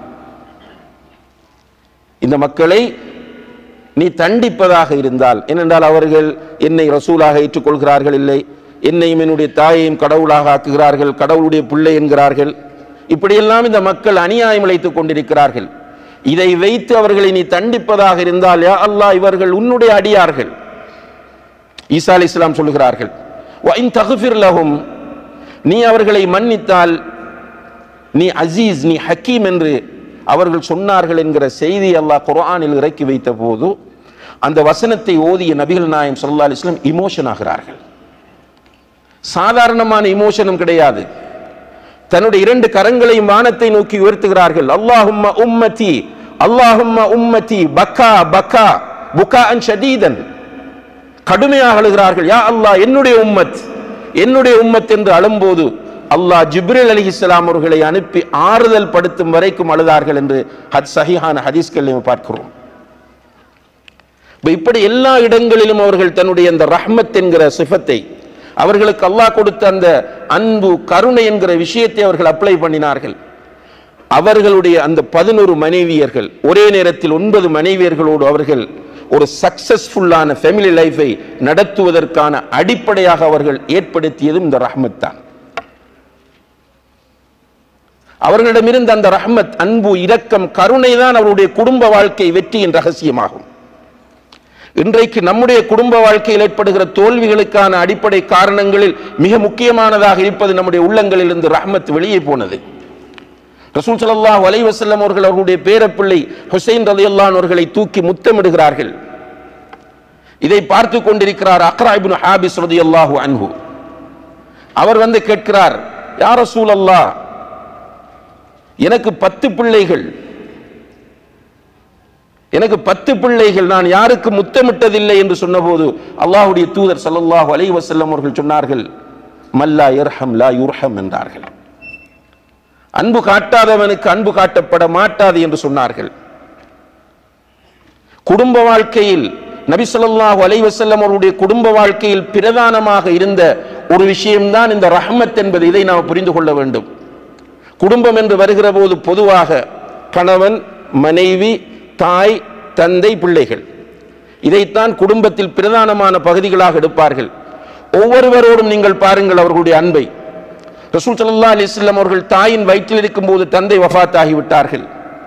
இந்த மக்களை நீ தண்டிப்பதாக இருந்தால் ஏனென்றால் அவர்கள் என்னை ரசூலாக ஏற்றுக்கொள்கிறார்கள் இல்லை என்னையும் என்னுடைய தாயையும் கடவுளாக ஆக்குகிறார்கள் கடவுளுடைய பிள்ளை என்கிறார்கள் இப்படியெல்லாம் இந்த மக்கள் அநியாயம் இழைத்துக் கொண்டிருக்கிறார்கள் இதை வைத்து அவர்களை நீ தண்டிப்பதாக இருந்தால் யா அல்லாஹ் இவர்கள் உன்னுடைய அடியார்கள் ஈசா அலி இஸ்லாம் சொல்லுகிறார்கள் "வஇன் தக்ஃபிர் லஹும் நீ அவர்களை மன்னித்தால் நீ அசீஸ் நீ ஹக்கீம் என்று அவர்கள் சொன்னார்கள் என்கிற செய்தி அல்லாஹ் குர்ஆனில் இறக்கி வைத்த போது அந்த வசனத்தை ஓதிய நபிகள் நாயம் ஸல்லல்லாஹு அலைஹி வஸல்லம் இமோஷன் ஆகிறார்கள் சாதாரணமான இமோஷனும் கிடையாது தன்னுடைய இரண்டு கரங்களையும் வானத்தை நோக்கி உயர்த்துகிறார்கள் அல்லாஹும்ம உம்மதி அல்லாஹும்ம உம்மதி பக்கா பக்கா புகாஅன் ஷதீதன் கடுமையாக அழுகிறார்கள் யா அல்லாஹ் என்னுடைய உம்மத் என்னுடைய உம்மத் என்று அழும்போது அல்லாஹ் ஜிப்ரில் அலிஹிஸ்ஸலாம் அவர்களை அனுப்பி ஆறுதல் படுத்தும் வரைக்கும் அழுதார்கள் என்று ஹத் சஹிஹான ஹதீஸ்கள் நம்ம பார்க்கிறோம் இப்ப இப்படி எல்லா இடங்களிலும் அவர்கள் தன்னுடைய அந்த ரஹ்மத் என்கிற சிஃபத்தை அவர்களுக்கு அல்லாஹ் கொடுத்த அந்த அன்பு கருணை என்கிற விஷயத்தை அவர்கள் அப்ளை பண்ணினார்கள் அவர்களுடைய அந்த பதினொரு மனைவியர்கள் ஒரே நேரத்தில் ஒன்பது மனைவியர்களோடு அவர்கள் ஒரு சக்சஸ்ஃபுல்லான ஃபேமிலி லைஃபை நடத்துவதற்கான அடிப்படையாக அவர்கள் ஏற்படுத்தியதும் இந்த ரஹ்மத் தான் அவர்களிடமிருந்த அந்த ரஹ்மத் அன்பு இரக்கம் கருணை தான் அவருடைய குடும்ப வாழ்க்கை வெற்றியின் ரகசியமாகும் இன்றைக்கு நம்முடைய குடும்ப வாழ்க்கையில் ஏற்படுகிற தோல்விகளுக்கான அடிப்படை காரணங்களில் மிக முக்கியமானதாக இருப்பது நம்முடைய உள்ளங்களில் இருந்து ரஹ்மத் வெளியே போனது ரசூல் ஸல்லல்லாஹு அலைஹி வஸல்லம் அவர்கள் அவர்களுடைய பேரப்பிள்ளை ஹுசைன் ரலியல்லாஹு அவர்களை தூக்கி முத்தமிடுகிறார்கள் இதை பார்த்து கொண்டிருக்கிறார் அக்ரா இப்னு ஹாபிஸ் ரலியல்லாஹு அன்ஹு அவர் வந்து கேட்கிறார் யா ரசூலல்லாஹ் எனக்கு பத்து பிள்ளைகள் எனக்கு பத்து பிள்ளைகள் நான் யாருக்கு முத்தமிட்டதில்லை என்று சொன்னபோது அல்லாஹ்வுடைய தூதர் ஸல்லல்லாஹு அலைஹி வஸல்லம் அவர்கள் சொன்னார்கள் மல்லா யர்ஹம் லா யுர்ஹம் என்றார்கள் அன்பு காட்டாதவனுக்கு அன்பு காட்டப்பட மாட்டாது என்று சொன்னார்கள் குடும்ப வாழ்க்கையில் நபி ஸல்லல்லாஹு அலைஹி வஸல்லம் அவருடைய குடும்ப வாழ்க்கையில் பிரதானமாக இருந்த ஒரு விஷயம்தான் இந்த ரஹ்மத் என்பது இதை நாம் புரிந்து கொள்ள வேண்டும் குடும்பம் என்று வருகிற போது பொதுவாக கணவன் மனைவி தாய் தந்தை பிள்ளைகள் இதைத்தான் குடும்பத்தில் பிரதானமான பகுதிகளாக எடுப்பார்கள் ஒவ்வொருவரோடும் நீங்கள் பாருங்கள் அவர்களுடைய அன்பை ரசூல் ஸல்லல்லாஹு அலைஹி வஸல்லம் அவர்கள் தாயின் வயிற்றில் இருக்கும்போது தந்தை வஃபாத்தாகி விட்டார்கள்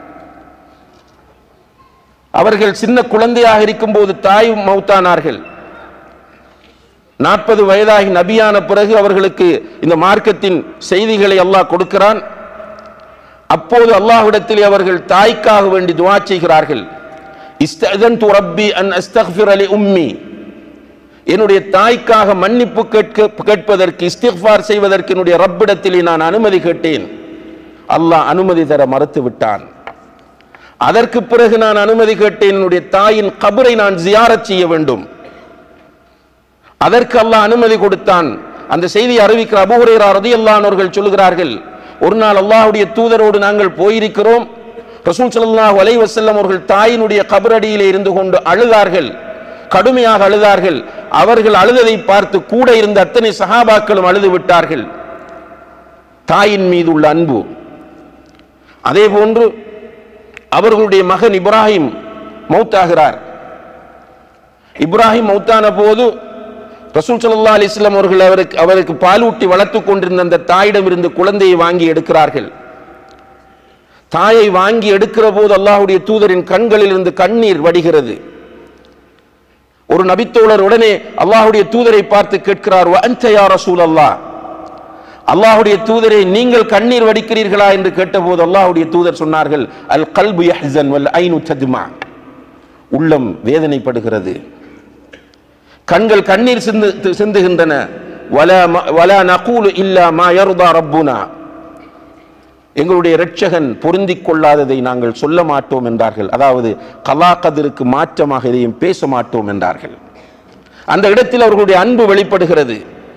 அவர்கள் சின்ன குழந்தையாக இருக்கும்போது தாய் மௌத்தானார்கள் நாற்பது வயதாகி நபியான பிறகு அவர்களுக்கு இந்த மார்க்கத்தின் செய்திகளை அல்லாஹ் கொடுக்கிறான் அப்போது அல்லாஹ்விடத்தில் அவர்கள் தாய்க்காக வேண்டி துஆ செய்கிறார்கள் இஸ்தஅதன்து ரப்பி அன் அஸ்தக்ஃபிர லி உம்மி என்னுடைய தாய்க்காக மன்னிப்பு கேட்க கேட்பதற்கு இஸ்திக்ஃபார் செய்வதற்கு என்னுடைய ரப்பிடத்திலே நான் அனுமதி கேட்டேன் அல்லாஹ் அனுமதி தர மறுத்து விட்டான் அதற்கு பிறகு நான் அனுமதி கேட்டேன் என்னுடைய தாயின் கபரை நான் ஜியாரத் செய்ய வேண்டும் அதற்கு அல்லாஹ் அனுமதி கொடுத்தான் அந்த செய்தியை அறிவிக்கிற அபூஹுரைரா ரதியல்லாஹு அவர்கள் சொல்லுகிறார்கள் ஒரு நாள் அல்லாஹ்வுடைய தூதரோடு நாங்கள் போயிருக்கிறோம் ரசூல் ஸல்லல்லாஹு அலைஹி வஸல்லம் அவர்கள் தாயினுடைய கபரடியிலே இருந்து கொண்டு அழுதார்கள் கடுமையாக அழுதார்கள் அவர்கள் அழுததை பார்த்து கூட இருந்த அத்தனை சஹாபாக்களும் அழுது விட்டார்கள் தாயின் மீது உள்ள அன்பு அதே போன்று அவர்களுடைய மகன் இப்ராஹிம் மௌத்தாகிறார் இப்ராஹிம் மௌத்தான போது ரசூல் ஸல்லல்லாஹு அலைஹி வஸல்லம் அவர்கள் அவருக்கு அவருக்கு பாலூட்டி வளர்த்து கொண்டிருந்த அந்த தாயிடம் இருந்து குழந்தையை வாங்கி எடுக்கிறார்கள் தாயை வாங்கி எடுக்கிற போது அல்லாஹ்வுடைய தூதரின் கண்களில் இருந்து கண்ணீர் வடிகிறது ஒரு நபித்தோழர் உடனே அல்லாஹ்வுடைய தூதரை பார்த்து கேட்கிறார் "வஅன்த யா ரசூலல்லாஹ் அல்லாஹ்வுடைய தூதரை நீங்கள் கண்ணீர் வடிக்கிறீர்களா என்று கேட்டபோது அல்லாஹ்வுடைய தூதர் சொன்னார்கள் அல் கல்பு யஹ்சன் வல் ஐனு தஜ்மா உள்ளம் வேதனைப்படுகிறது கண்கள் கண்ணீர் சிந்து சிந்துகின்றன வலா ம- வலா நகூலு இல்லா மா யர்தா ரப்புனா எங்களுடைய இரட்சகன் பொருந்திக் கொள்ளாததை நாங்கள் சொல்ல மாட்டோம் என்றார்கள் அதாவது கலா கதிருக்கு மாற்றமாக எதையும் பேச மாட்டோம் என்றார்கள் அந்த இடத்தில் அவர்களுடைய அன்பு வெளிப்படுகிறது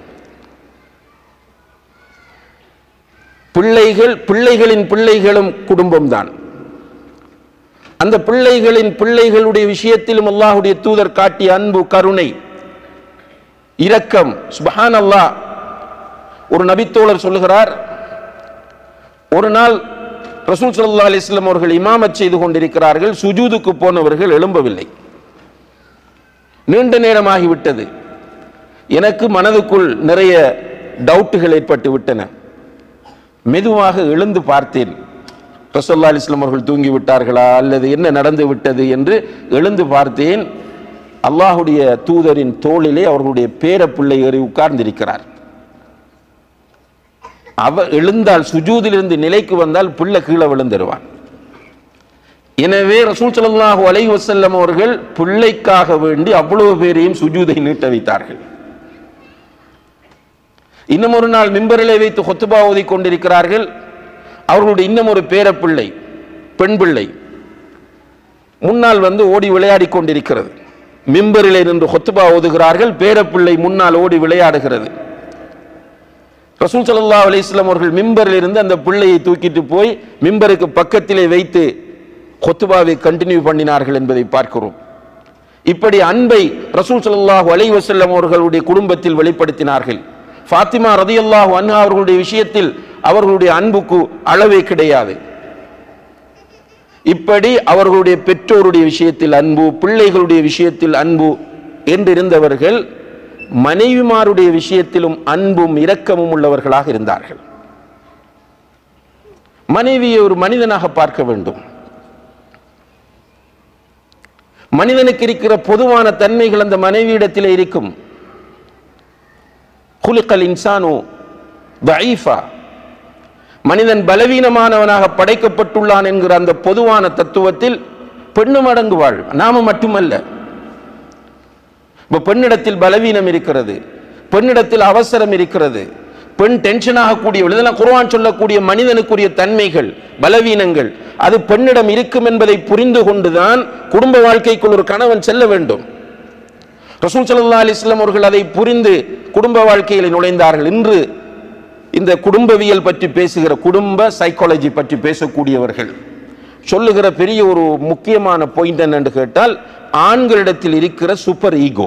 பிள்ளைகள் பிள்ளைகளின் பிள்ளைகளும் குடும்பம்தான் அந்த பிள்ளைகளின் பிள்ளைகளுடைய விஷயத்திலும் அல்லாஹ்வுடைய தூதர் காட்டிய அன்பு கருணை இரக்கம் சுபஹான் அல்லாஹ் ஒரு நபித்தோழர் சொல்லுகிறார் ஒரு நாள் ரசூல் ஸல்லல்லாஹு அலைஹி வஸல்லம் அவர்கள் இமாமத் செய்து கொண்டிருக்கிறார்கள் சுஜூதுக்கு போனவர்கள் எழும்பவில்லை நீண்ட நேரமாகிவிட்டது எனக்கு மனதுக்குள் நிறைய டவுட்டுகள் ஏற்பட்டு விட்டன மெதுவாக எழுந்து பார்த்தேன் ரசோல்லா அலிஸ்லாம் அவர்கள் தூங்கி விட்டார்களா அல்லது என்ன நடந்து விட்டது என்று எழுந்து பார்த்தேன் அல்லாஹுடைய தூதரின் தோளிலே அவர்களுடைய பேர பிள்ளை ஏறி உட்கார்ந்திருக்கிறார் அவ எழுந்தால் சுஜூதிலிருந்து நிலைக்கு வந்தால் பிள்ளை கீழே விழுந்துருவான் எனவே ரசூல் ஸல்லல்லாஹு அலைஹி வஸல்லம் அவர்கள் பிள்ளைக்காக வேண்டி அவ்வளவு பேரையும் சுஜூதை நீட்ட வைத்தார்கள் இன்னும் ஒரு நாள் மிம்பரிலே வைத்து கொத்துபா ஓதி கொண்டிருக்கிறார்கள் அவர்களுடைய இன்னும் ஒரு பேரப்பிள்ளை பெண் பிள்ளை முன்னால் வந்து ஓடி விளையாடி கொண்டிருக்கிறது மிம்பரிலே நின்று கொத்துபா ஓதுகிறார்கள் பேரப்பிள்ளை முன்னால் ஓடி விளையாடுகிறது ரசூல் ஸல்லல்லாஹு அலைஹி வஸல்லம் அவர்கள் மிம்பரில் இருந்து அந்த பிள்ளையை தூக்கிட்டு போய் மிம்பருக்கு பக்கத்திலே வைத்து கொத்துபாவை கண்டினியூ பண்ணினார்கள் என்பதை பார்க்கிறோம் இப்படி அன்பை ரசூல் ஸல்லல்லாஹு அலைஹி வஸல்லம் அவர்களுடைய குடும்பத்தில் வெளிப்படுத்தினார்கள் ஃபாத்திமா ரதியல்லாஹு அன்ஹா அவர்களுடைய விஷயத்தில் அவர்களுடைய அன்புக்கு அளவே கிடையாது இப்படி அவர்களுடைய பெற்றோருடைய விஷயத்தில் அன்பு பிள்ளைகளுடைய விஷயத்தில் அன்பு என்றிருந்தவர்கள் மனைவிமாருடைய விஷயத்திலும் அன்பும் இரக்கமும் உள்ளவர்களாக இருந்தார்கள் மனைவியை ஒரு மனிதனாக பார்க்க வேண்டும் மனிதனுக்கு இருக்கிற பொதுவான தன்மைகள் அந்த மனைவியிடத்தில் இருக்கும் குலிக்கல் இன்சானு தஈஃபா மனிதன் பலவீனமானவனாக படைக்கப்பட்டுள்ளான் என்கிற அந்த பொதுவான தத்துவத்தில் பெண்ணும் அடங்குவாள் நாம மட்டுமல்ல இப்ப பெண்ணிடத்தில் பலவீனம் இருக்கிறது பெண்ணிடத்தில் அவசரம் இருக்கிறது பெண் டென்ஷன் ஆகக்கூடியவள் இதெல்லாம் குர்ஆன் சொல்லக்கூடிய மனிதனுக்குரிய தன்மைகள் பலவீனங்கள் அது பெண்ணிடம் இருக்கும் என்பதை புரிந்து கொண்டுதான் குடும்ப வாழ்க்கைக்குள் ஒரு கணவன் செல்ல வேண்டும் ரசூல் ஸல்லல்லாஹு அலைஹி வஸல்லம் அவர்கள் அதை புரிந்து குடும்ப வாழ்க்கையில் நுழைந்தார்கள் இன்று இந்த குடும்பவியல் பற்றி பேசுகிற குடும்ப சைக்காலஜி பற்றி பேசக்கூடியவர்கள் சொல்லுகிற பெரிய ஒரு முக்கியமான பாயிண்ட் என்னன்னு கேட்டால் ஆண்களிடத்தில் இருக்கிற சூப்பர் ஈகோ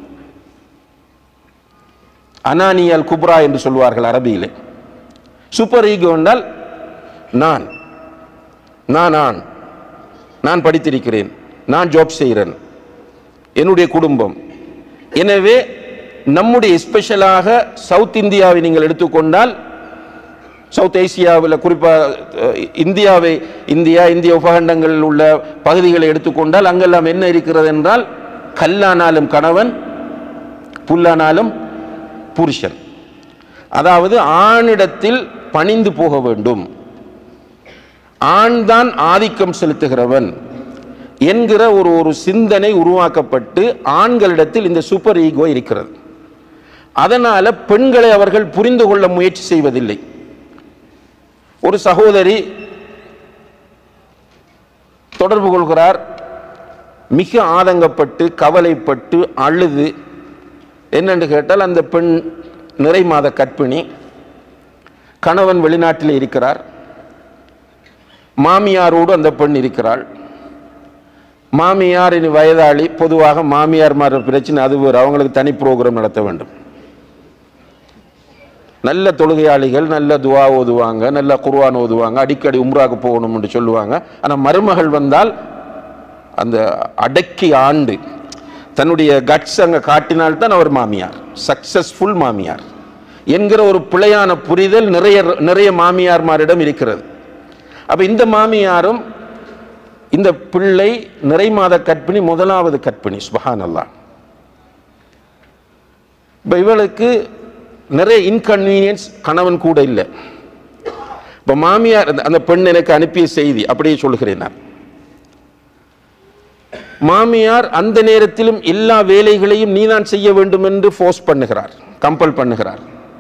அனானியல் குப்ரா என்று சொல்வார்கள் அரபியிலே சூப்பர் ஈகோ என்றால் நான் நான் நான் நான் படித்திருக்கிறேன் நான் ஜாப் செய்கிறேன் என்னுடைய குடும்பம் எனவே நம்முடைய ஸ்பெஷலாக சவுத் இந்தியாவை நீங்கள் எடுத்துக்கொண்டால் சவுத் ஏசியாவில் குறிப்பாக இந்தியாவை இந்தியா இந்திய உபகண்டங்களில் உள்ள பகுதிகளை எடுத்துக்கொண்டால் அங்கெல்லாம் என்ன இருக்கிறது என்றால் கல்லானாலும் கணவன் புல்லானாலும் புருஷன் அதாவது ஆணிடத்தில் பணிந்து போக வேண்டும் ஆண்தான் ஆதிக்கம் செலுத்துகிறவன் என்கிற ஒரு ஒரு சிந்தனை உருவாக்கப்பட்டு ஆண்களிடத்தில் இந்த சூப்பர் ஈகோ இருக்கிறது அதனால பெண்களை அவர்கள் புரிந்து கொள்ள முயற்சி செய்வதில்லை ஒரு சகோதரி தொடர்பு கொள்கிறார் மிக ஆதங்கப்பட்டு கவலைப்பட்டு அழுது என்னென்று கேட்டால் அந்த பெண் நிறை மாத கற்பிணி கணவன் வெளிநாட்டில் இருக்கிறார் மாமியாரோடு அந்த பெண் இருக்கிறாள் மாமியார் இனி வயதாளி பொதுவாக மாமியார் மாற பிரச்சனை அது வேறு அவங்களுக்கு தனி ப்ரோக்ராம் நடத்த வேண்டும் நல்ல தொழுகையாளிகள் நல்ல துவா ஓதுவாங்க நல்ல குர்ஆன் ஓதுவாங்க அடிக்கடி உம்ராக்கு போகணும் என்று சொல்லுவாங்க ஆனால் மருமகள் வந்தால் அந்த அடக்கி ஆண்டு தன்னுடைய கட்ஸ் அங்கே காட்டினால்தான் அவர் மாமியார் சக்சஸ்ஃபுல் மாமியார் என்கிற ஒரு பிழையான புரிதல் நிறைய நிறைய மாமியார்மாரிடம் இருக்கிறது அப்ப இந்த மாமியாரும் இந்த பிள்ளை நிறை மாத கற்பிணி முதலாவது கற்பிணி சுபஹான் அல்லாஹ் இப்போ இவளுக்கு நிறைய இன்கன்வீனியன்ஸ் கணவன் கூட இல்லை இப்போ மாமியார் அந்த- அந்த பெண் எனக்கு அனுப்பிய செய்தி அப்படியே சொல்லுகிறேன் நான் மாமியார் அந்த நேரத்திலும் எல்லா வேலைகளையும் நீதான் செய்ய வேண்டும் என்று ஃபோர்ஸ் பண்ணுகிறார் கம்பல் பண்ணுகிறார்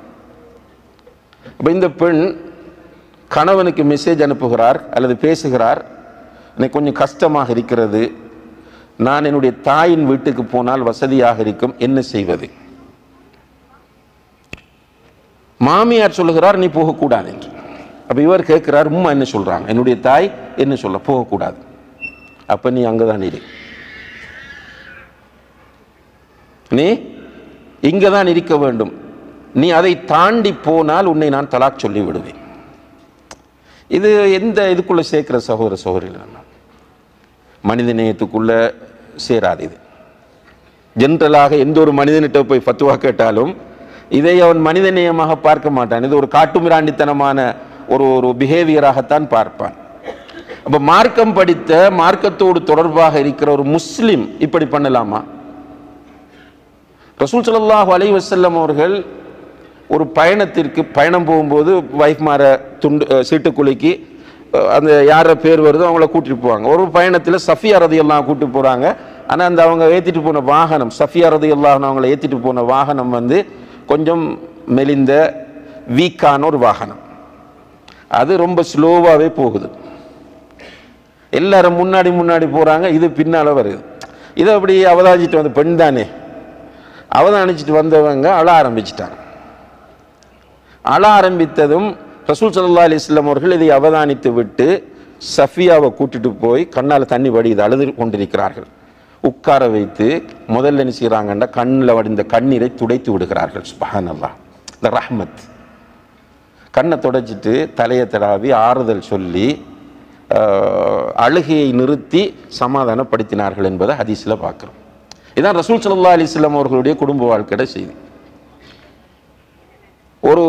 அப்ப இந்த பெண் கணவனுக்கு மெசேஜ் அனுப்புகிறார் அல்லது பேசுகிறார் எனக்கு கொஞ்சம் கஷ்டமாக இருக்கிறது நான் என்னுடைய தாயின் வீட்டுக்கு போனால் வசதியாக இருக்கும் என்ன செய்வது மாமியார் சொல்லுகிறார் நீ போகக்கூடாது என்று அப்ப இவர் கேட்கிறார் உம்மா என்ன சொல்றாங்க என்னுடைய தாய் என்ன சொல்ல போகக்கூடாது அப்ப நீ அங்கதான் இரு நீ இங்கதான் இருக்க வேண்டும் நீ அதை தாண்டி போனால் உன்னை நான் தலாக் சொல்லி விடுவேன் இது எந்த இதுக்குள்ள சேர்க்கிற சகோதர சகோதரிகள் மனித நேயத்துக்குள்ள சேராது இது ஜென்ரலாக எந்த ஒரு மனிதனிட்ட போய் ஃபத்துவா கேட்டாலும் இதை அவன் மனிதநேயமாக பார்க்க மாட்டான் இது ஒரு காட்டுமிராண்டித்தனமான ஒரு ஒரு பிஹேவியராகத்தான் பார்ப்பான் அப்ப மார்க்கம் படித்த மார்க்கத்தோடு தொடர்பாக இருக்கிற ஒரு முஸ்லிம் இப்படி பண்ணலாமா ரசூல் ஸல்லல்லாஹு அலைஹி வஸல்லம் அவர்கள் ஒரு பயணத்திற்கு பயணம் போகும்போது வைஃப் மார துண்டு அஹ், சீட்டுக்குலுக்கி அஹ், அந்த யார பேர் வருதோ அவங்கள கூட்டிட்டு போவாங்க ஒரு பயணத்தில் சஃபியா ரதியெல்லாம் கூட்டி போறாங்க ஆனால் அந்த அவங்க ஏற்றிட்டு போன வாகனம் சஃபியா ரதியெல்லாம் அவங்கள ஏற்றிட்டு போன வாகனம் வந்து கொஞ்சம் மெலிந்த வீக்கான ஒரு வாகனம் அது ரொம்ப ஸ்லோவாகவே போகுது எல்லாரும் முன்னாடி முன்னாடி போறாங்க இது பின்னால வருது இதை அப்படி அவதானிச்சிட்டு வந்த பெண் தானே அவதானிச்சிட்டு வந்தவங்க அழ ஆரம்பிச்சிட்டாங்க அழ ஆரம்பித்ததும் ரசூல் சல்லா அலிஸ்லாம் அவர்கள் இதை அவதானித்து விட்டு சஃபியாவை கூட்டிட்டு போய் கண்ணால் தண்ணி வடியுது அழுது கொண்டிருக்கிறார்கள் உட்கார வைத்து முதல்ல என்ன செய்கிறாங்கன்னா கண்ணில் வடிந்த கண்ணீரை துடைத்து விடுகிறார்கள் சுபஹான் அல்லாஹ் இந்த ரஹ்மத் கண்ணை தொடச்சிட்டு தலையை தடாவி ஆறுதல் சொல்லி ஆஹ், அழுகையை நிறுத்தி சமாதானப்படுத்தினார்கள் என்பதை ஹதீஸில் பார்க்குறோம் இதான் ரசூல் ஸல்லல்லாஹு அலைஹி வஸல்லம் அவர்களுடைய குடும்ப வாழ்க்கையோட செய்தி ஒரு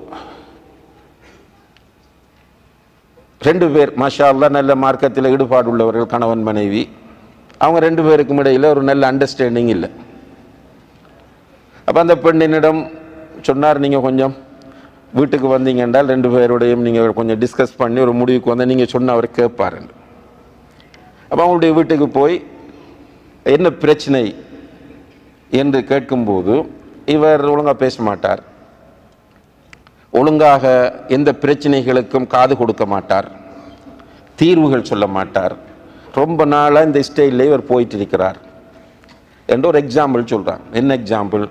ரெண்டு பேர் மாஷா அல்லாஹ் நல்ல மார்க்கத்தில் ஈடுபாடு உள்ளவர்கள் கணவன் மனைவி அவங்க ரெண்டு பேருக்கும் இடையில் ஒரு நல்ல அண்டர்ஸ்டாண்டிங் இல்லை அப்போ அந்த பெண்ணினிடம் சொன்னார் நீங்கள் கொஞ்சம் வீட்டுக்கு வந்தீங்க என்றால் ரெண்டு பேரோடையும் நீங்கள் கொஞ்சம் டிஸ்கஸ் பண்ணி ஒரு முடிவுக்கு வந்தால் நீங்கள் சொன்ன அவர் கேட்பார் அப்போ அவங்களுடைய வீட்டுக்கு போய் என்ன பிரச்சனை என்று கேட்கும்போது இவர் ஒழுங்காக பேச மாட்டார் ஒழுங்காக எந்த பிரச்சனைகளுக்கும் காது கொடுக்க மாட்டார் தீர்வுகள் சொல்ல மாட்டார் ரொம்ப நாளாக இந்த ஸ்டைலில் இவர் போயிட்டு இருக்கிறார் என்று ஒரு எக்ஸாம்பிள் சொல்கிறான் என்ன எக்ஸாம்பிள்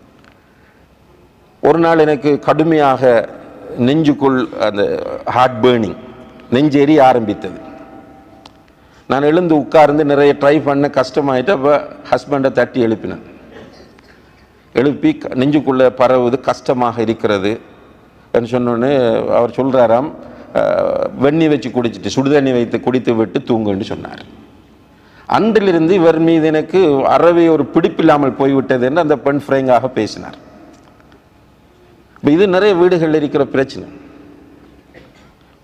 ஒரு நாள் எனக்கு கடுமையாக நெஞ்சுக்குள் அந்த ஹார்ட் பேர்னிங் நெஞ்சு எரிய ஆரம்பித்தது நான் எழுந்து உட்கார்ந்து நிறைய ட்ரை பண்ண கஷ்டமாயிட்டு அப்போ ஹஸ்பண்டை தட்டி எழுப்பினேன் எழுப்பி க- நெஞ்சுக்குள்ள பரவுது கஷ்டமாக இருக்கிறது என்று சொன்னோன்னே அவர் சொல்றாராம் அஹ், வெந்நி வச்சு குடிச்சிட்டு சுடுதண்ணி வைத்து குடித்து விட்டு தூங்குன்னு சொன்னார் அன்றிலிருந்து இவர் மீது எனக்கு அறவே ஒரு பிடிப்பில்லாமல் போய்விட்டது என்று அந்த பெண் ஃப்ரேங்காக பேசினார் இப்ப இது நிறைய வீடுகளில் இருக்கிற பிரச்சனை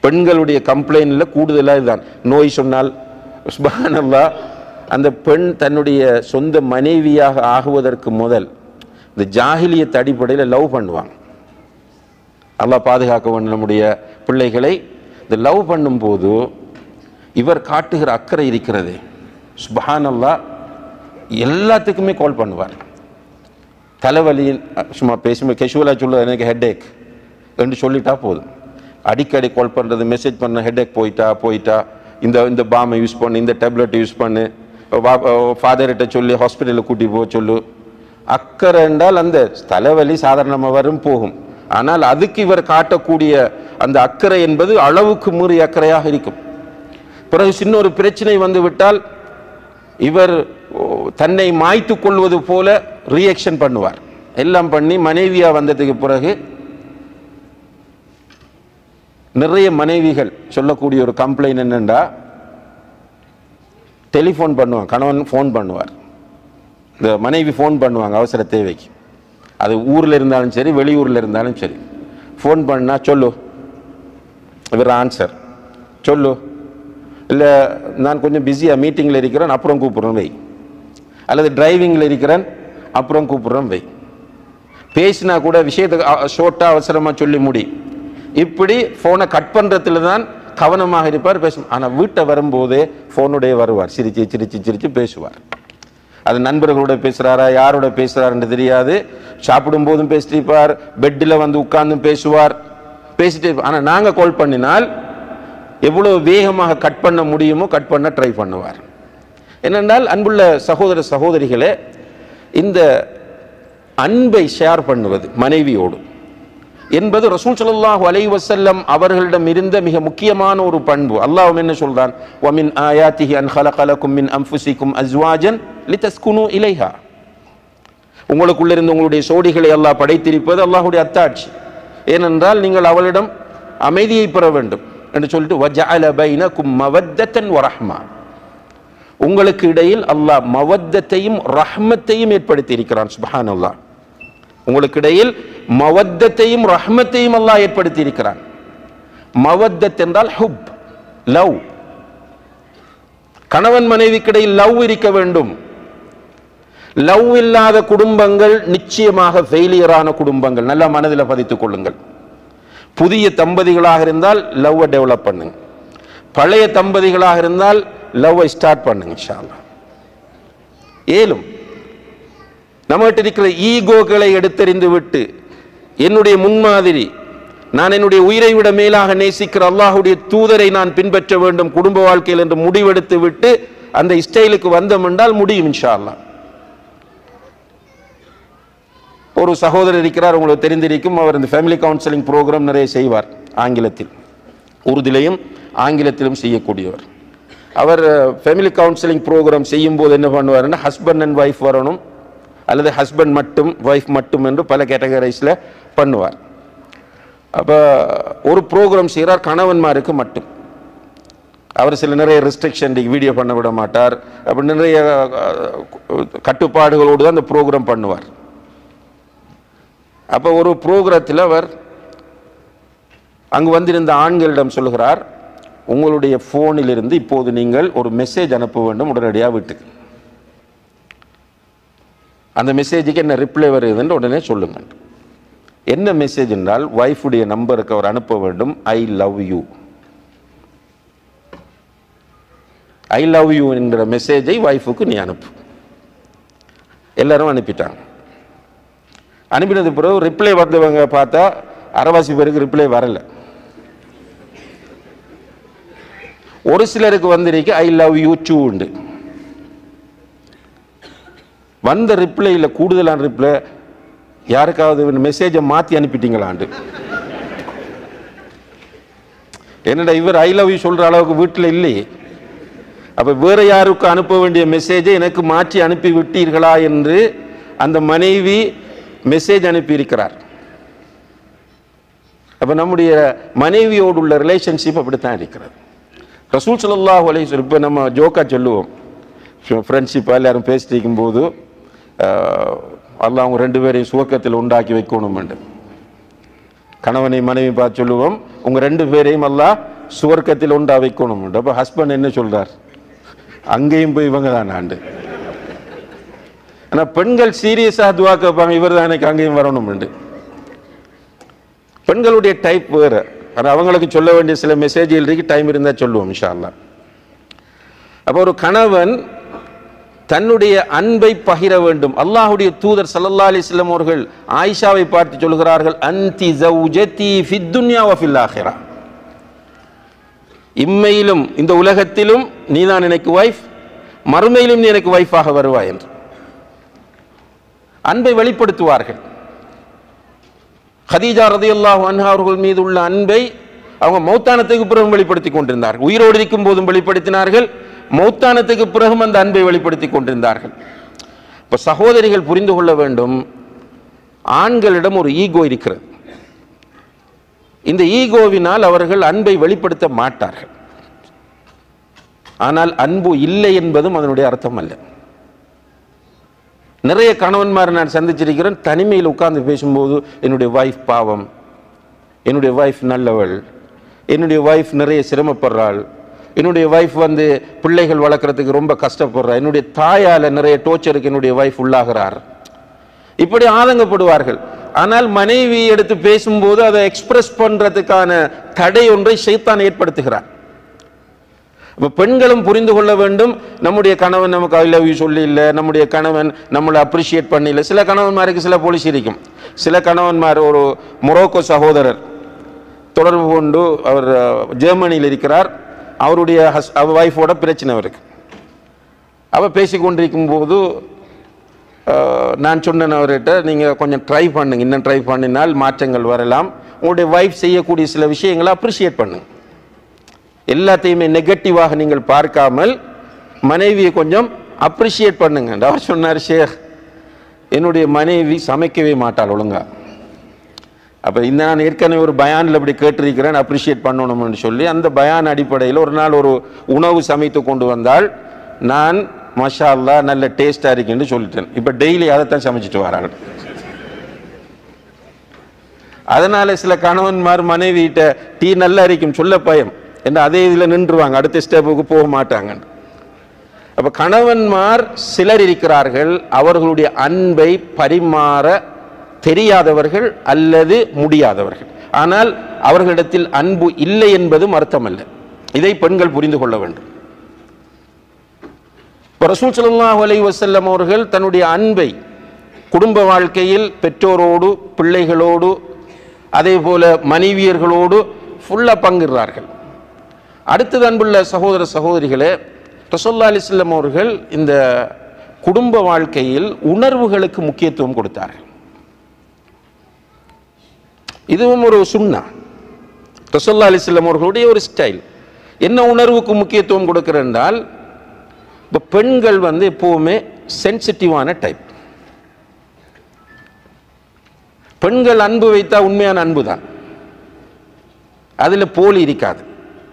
பெண்களுடைய கம்ப்ளைண்ட்ல கூடுதலாக இதுதான் நோய் சொன்னால் சுபஹானல்லாஹ் அந்த பெண் தன்னுடைய சொந்த மனைவியாக ஆகுவதற்கு முதல் இந்த ஜாகிலியத் அடிப்படையில் லவ் பண்ணுவாங்க அல்லாஹ் பாதுகாக்க வேண்டும் நம்முடைய பிள்ளைகளை இந்த லவ் பண்ணும்போது இவர் காட்டுகிற அக்கறை இருக்கிறது சுபஹானல்லாஹ் எல்லாத்துக்குமே கால் பண்ணுவார் தலைவலியின் சும்மா பேசும்போது கேஷுவலாக சொல்லுவது எனக்கு ஹெட்டேக் என்று சொல்லிட்டா போதும் அடிக்கடி கால் பண்ணுறது மெசேஜ் பண்ண ஹெட்டேக் போயிட்டா போயிட்டா இந்த இந்த பாமை யூஸ் பண்ணு இந்த டேப்லெட் யூஸ் பண்ணு ஃபாதர்கிட்ட சொல்லி ஹாஸ்பிட்டலில் கூட்டி போக சொல்லு அக்கறை என்றால் அந்த தலைவலி சாதாரணமாக வரும் போகும் ஆனால் அதுக்கு இவர் காட்டக்கூடிய அந்த அக்கறை என்பது அளவுக்கு மீறி அக்கறையாக இருக்கும் பிறகு சின்ன ஒரு பிரச்சனை வந்து விட்டால் இவர் ஓ, தன்னை மாய்த்து கொள்வது போல ரியாக்ஷன் பண்ணுவார் எல்லாம் பண்ணி மனைவியா வந்ததுக்கு பிறகு நிறைய மனைவிகள் சொல்லக்கூடிய ஒரு கம்ப்ளைண்ட் என்னென்றா டெலிஃபோன் பண்ணுவாங்க கணவன் ஃபோன் பண்ணுவார் இந்த மனைவி ஃபோன் பண்ணுவாங்க அவசர தேவைக்கு அது ஊரில் இருந்தாலும் சரி வெளியூரில் இருந்தாலும் சரி ஃபோன் பண்ணா சொல்லு இவர் ஆன்சர் சொல்லு இல்லை நான் கொஞ்சம் பிஸியாக மீட்டிங்கில் இருக்கிறேன் அப்புறம் கூப்பிட்றேன் வை அல்லது டிரைவிங்கில் இருக்கிறேன் அப்புறம் கூப்பிட்றேன் வை பேசினா கூட விஷயத்தை ஷோர்ட்டாக அவசரமாக சொல்லி முடி இப்படி ஃபோனை கட் பண்ணுறதுல தான் கவனமாக இருப்பார் பேசும் ஆனால் வீட்டை வரும்போதே ஃபோனுடைய வருவார் சிரிச்சு சிரிச்சு சிரிச்சு பேசுவார் அது நண்பர்களோட பேசுகிறாரா யாரோட பேசுகிறாருன்னு தெரியாது சாப்பிடும் போதும் பேசிட்டு இருப்பார் பெட்டில் வந்து உட்கார்ந்தும் பேசுவார் பேசிட்டு இருப்பார் ஆனால் நாங்கள் கால் பண்ணினால் எவ்வளவு வேகமாக கட் பண்ண முடியுமோ கட் பண்ண ட்ரை பண்ணுவார் என்னென்றால் அன்புள்ள சகோதர சகோதரிகளே இந்த அன்பை ஷேர் பண்ணுவது மனைவியோடு என்பது ரசூல் ஸல்லல்லாஹு அலைஹி வஸல்லம் அவர்களிடம் இருந்த மிக முக்கியமான ஒரு பண்பு அல்லாஹ் என்ன சொல்றான் வமின் ஆயாத்திஹி அன் ஹலகலக்கும் மின் அன்ஃபுசிக்கும் அஸ்வாஜன் லிதஸ்குனு இலைஹா உங்களுக்குள்ள இருந்து உங்களுடைய சோடிகளை அல்லாஹ் படைத்திருப்பது அல்லாஹ்வுடைய அத்தாட்சி ஏனென்றால் நீங்கள் அவளிடம் அமைதியை பெற வேண்டும் என்று சொல்லிட்டு வஜஅல பைனக்கும் மவத்தன் வரஹ்மா உங்களுக்கு இடையில் அல்லாஹ் மவத்தத்தையும் ரஹ்மத்தையும் ஏற்படுத்தி இருக்கிறான் சுபஹானல்லாஹ் உங்களுக்கு இடையில் மவத்தத்தையும் ரஹ்மத்தையும் அல்லாஹ் ஏற்படுத்தி இருக்கிறான் மவத்தத் என்றால் ஹுப் லவ் கணவன் மனைவிக்கிடையில் லவ் இருக்க வேண்டும் லவ் இல்லாத குடும்பங்கள் நிச்சயமாக ஃபெயிலியரான குடும்பங்கள் நல்லா மனதில் பதித்துக் கொள்ளுங்கள் புதிய தம்பதிகளாக இருந்தால் லவ்வை டெவலப் பண்ணுங்க பழைய தம்பதிகளாக இருந்தால் லவ்வை ஸ்டார்ட் பண்ணுங்க இன்ஷா அல்லாஹ் ஏலும் நம்மகிட்ட இருக்கிற ஈகோக்களை எடுத்தறிந்து விட்டு என்னுடைய முன்மாதிரி நான் என்னுடைய உயிரை விட மேலாக நேசிக்கிற அல்லாஹ்வுடைய தூதரை நான் பின்பற்ற வேண்டும் குடும்ப வாழ்க்கையில் என்று முடிவெடுத்து விட்டு அந்த ஸ்டைலுக்கு வந்தோம் என்றால் முடியும் இன்ஷா அல்லாஹ் ஒரு சகோதரர் இருக்கிறார் உங்களுக்கு தெரிந்திருக்கும் அவர் இந்த ஃபேமிலி கவுன்சிலிங் ப்ரோக்ராம் நிறைய செய்வார் ஆங்கிலத்தில் உருதிலையும் ஆங்கிலத்திலும் செய்யக்கூடியவர் அவர் ஃபேமிலி கவுன்சிலிங் ப்ரோக்ராம் செய்யும் போது என்ன பண்ணுவாருன்னா ஹஸ்பண்ட் அண்ட் ஒய்ஃப் வரணும் அல்லது ஹஸ்பண்ட் மட்டும் ஒய்ஃப் மட்டும் என்று பல கேட்டகரைஸில் பண்ணுவார் அப்போ ஒரு ப்ரோக்ராம் செய்கிறார் கணவன்மாருக்கு மட்டும் அவர் சில நிறைய ரெஸ்ட்ரிக்ஷன் வீடியோ பண்ண விட மாட்டார் அப்படி நிறைய அஹ், கட்டுப்பாடுகளோடு தான் அந்த ப்ரோக்ராம் பண்ணுவார் அப்போ ஒரு ப்ரோக்ராத்தில் அவர் அங்கு வந்திருந்த ஆண்களிடம் சொல்கிறார் உங்களுடைய ஃபோனிலிருந்து இப்போது நீங்கள் ஒரு மெசேஜ் அனுப்ப வேண்டும் உடனடியாக வீட்டுக்கு அந்த மெசேஜுக்கு என்ன ரிப்ளை வருதுன்னு உடனே சொல்லுங்கள் என்ன மெசேஜ் என்றால் ஒய்ஃபுடைய நம்பருக்கு அவர் அனுப்ப வேண்டும் I love you I love you என்கிற மெசேஜை ஒய்ஃபுக்கு நீ அனுப்பு எல்லாரும் அனுப்பிட்டாங்க அனுப்பினது பிறகு ரிப்ளை வந்தவங்க பார்த்தா அரைவாசி பேருக்கு ரிப்ளை வரல ஒரு சிலருக்கு வந்திருக்கு ஐ லவ் யூ டூ உண்டு வந்த ரிப்ளையில் கூடுதலான ரிப்ளை யாருக்காவது மெசேஜை மாற்றி அனுப்பிட்டீங்களாண்டு என்னடா இவர் ஐ லவ் யூ சொல்கிற அளவுக்கு வீட்டில் இல்லையே அப்போ வேற யாருக்கு அனுப்ப வேண்டிய மெசேஜை எனக்கு மாற்றி அனுப்பி விட்டீர்களா என்று அந்த மனைவி மெசேஜ் அனுப்பியிருக்கிறார் அப்போ நம்முடைய மனைவியோடு உள்ள ரிலேஷன்ஷிப் அப்படித்தான் இருக்கிறது ரசூல் ஸல்லல்லாஹு அலைஹி வஸல்லம் இப்போ நம்ம ஜோக்கா சொல்லுவோம் ஃப்ரெண்ட்ஷிப்பாக எல்லாரும் பேசிட்டு இருக்கும்போது ஆஹ், அல்லாஹ் அவங்க ரெண்டு பேரையும் சுவக்கத்தில் உண்டாக்கி வைக்கணும் என்று கணவனை மனைவி பார்த்து சொல்லுவோம் உங்க ரெண்டு பேரையும் அல்லாஹ் சுவர்க்கத்தில் ஒன்றா வைக்கணும் அப்போ ஹஸ்பண்ட் என்ன சொல்றார் அங்கேயும் போய் இவங்க தான் ஆண்டு ஆனா பெண்கள் சீரியஸாக துவா கேட்பாங்க இவர் தான் எனக்கு அங்கேயும் வரணும்னு பெண்களுடைய டைப் வேற ஆனா அவங்களுக்கு சொல்ல வேண்டிய சில மெசேஜ்கள் இருக்கு டைம் இருந்தா சொல்லுவோம் இன்ஷா அல்லாஹ் அப்போ ஒரு கணவன் தன்னுடைய அன்பை பகிர வேண்டும் அல்லாஹ்வுடைய தூதர் ஸல்லல்லாஹு அலைஹி வஸல்லம் அவர்கள் ஆயிஷாவை பார்த்து சொல்கிறார்கள் அன்தி ஜௌஜதி ஃபித் துன்யா வ ஃபில் ஆখিরা இம்மையிலும் இந்த உலகத்திலும் நீதான் எனக்கு வைஃப் மறுமையிலும் நீ எனக்கு வைஃபாக வருவாய் என்று அன்பை வெளிப்படுத்துவார்கள் ஹதீஜா ரதியல்லாஹு அன்ஹா அவர்கள் மீது உள்ள அன்பை அவங்க மௌத்தானத்துக்கு பிறகு வெளிப்படுத்தி கொண்டிருந்தார்கள் உயிரோடு இருக்கும் போதும் வெளிப்படுத்தினார்கள் மௌத்தானத்துக்கு பிறகும் அந்த அன்பை வெளிப்படுத்தி கொண்டிருந்தார்கள் இப்ப சகோதரிகள் புரிந்து கொள்ள வேண்டும் ஆண்களிடம் ஒரு ஈகோ இருக்கிறது இந்த ஈகோவினால் அவர்கள் அன்பை வெளிப்படுத்த மாட்டார்கள் ஆனால் அன்பு இல்லை என்பதும் அதனுடைய அர்த்தம் அல்ல நிறைய கணவன்மார் நான் சந்திச்சிருக்கிறேன் தனிமையில் உட்கார்ந்து பேசும்போது என்னுடைய வைஃப் பாவம் என்னுடைய வைஃப் நல்லவள் என்னுடைய வைஃப் நிறைய சிரமப்படுறாள் என்னுடைய வைஃப் வந்து பிள்ளைகள் வளர்க்குறதுக்கு ரொம்ப கஷ்டப்படுறா என்னுடைய தாயால நிறைய டோர்ச்சருக்கு என்னுடைய வைஃப் உள்ளாகிறார் இப்படி ஆதங்கப்படுவார்கள் ஆனால் மனைவி எடுத்து பேசும்போது அதை எக்ஸ்பிரஸ் பண்றதுக்கான தடை ஒன்றை சைத்தான் ஏற்படுத்துகிறார் அப்ப பெண்களும் புரிந்து கொள்ள வேண்டும் நம்முடைய கணவன் நமக்கு ஐ லவ் யூ சொல்லி இல்லை நம்முடைய கணவன் நம்மளை அப்ரிஷியேட் பண்ணல சில கணவன்மாருக்கு சில போலீஸ் இருக்கும் சில கணவன்மார் ஒரு மொரோக்கோ சகோதரர் தொடர்பு கொண்டு அவர் அஹ், ஜெர்மனியில் இருக்கிறார் அவருடைய ஹஸ் அவர் ஒய்ஃபோட பிரச்சனை அவருக்கு அவ பேசி கொண்டிருக்கும் போது அஹ், நான் சொன்னேன் அவர்கிட்ட நீங்கள் கொஞ்சம் ட்ரை பண்ணுங்க இன்னும் ட்ரை பண்ணினால் மாற்றங்கள் வரலாம் உங்களுடைய ஒய்ஃப் செய்யக்கூடிய சில விஷயங்களை அப்ரிஷியேட் பண்ணுங்க எல்லாத்தையுமே நெகட்டிவாக நீங்கள் பார்க்காமல் மனைவியை கொஞ்சம் அப்ரிஷியேட் பண்ணுங்க அவர் சொன்னார் ஷேக் என்னுடைய மனைவி சமைக்கவே மாட்டாள் ஒழுங்கா அப்போ இந்த நான் ஏற்கனவே ஒரு பயானில் அப்படி கேட்டிருக்கிறேன் அப்ரிஷியேட் பண்ணணும்னு சொல்லி அந்த பயான் அடிப்படையில் ஒரு நாள் ஒரு உணவு சமைத்து கொண்டு வந்தால் நான் மஷா அல்லா நல்ல டேஸ்டாக இருக்குன்னு சொல்லிட்டேன் இப்போ டெய்லி அதைத்தான் சமைச்சிட்டு வராங்க அதனால சில கணவன்மார் மனைவிட்ட டீ நல்லா இருக்கும் சொல்ல பயம் என்று அதே இதில் நின்றுவாங்க அடுத்த ஸ்டெப்புக்கு போக மாட்டாங்க அப்ப கணவன்மார் சிலர் இருக்கிறார்கள் அவர்களுடைய அன்பை பரிமாற தெரியாதவர்கள் அல்லது முடியாதவர்கள் ஆனால் அவர்களிடத்தில் அன்பு இல்லை என்பதும் அர்த்தமல்ல இதை பெண்கள் புரிந்து கொள்ள வேண்டும் இப்ப ரசூல் ஸல்லல்லாஹு அலைஹி வஸல்லம் அவர்கள் தன்னுடைய அன்பை குடும்ப வாழ்க்கையில் பெற்றோரோடு பிள்ளைகளோடு அதே போல மனைவியர்களோடு ஃபுல்லா பங்கிடுறார்கள் அடுத்தது அன்புள்ள சகோதர சகோதரிகளே ரசோல்லா அலிஸ்லம் அவர்கள் இந்த குடும்ப வாழ்க்கையில் உணர்வுகளுக்கு முக்கியத்துவம் கொடுத்தார்கள் இதுவும் ஒரு சுண்ணா ரசோல்லா அலிஸ்லம் அவர்களுடைய ஒரு ஸ்டைல் என்ன உணர்வுக்கு முக்கியத்துவம் கொடுக்கிறேன் என்றால் இப்போ பெண்கள் வந்து எப்பவுமே சென்சிட்டிவான டைப் பெண்கள் அன்பு வைத்தா உண்மையான அன்பு தான் அதில் போலி இருக்காது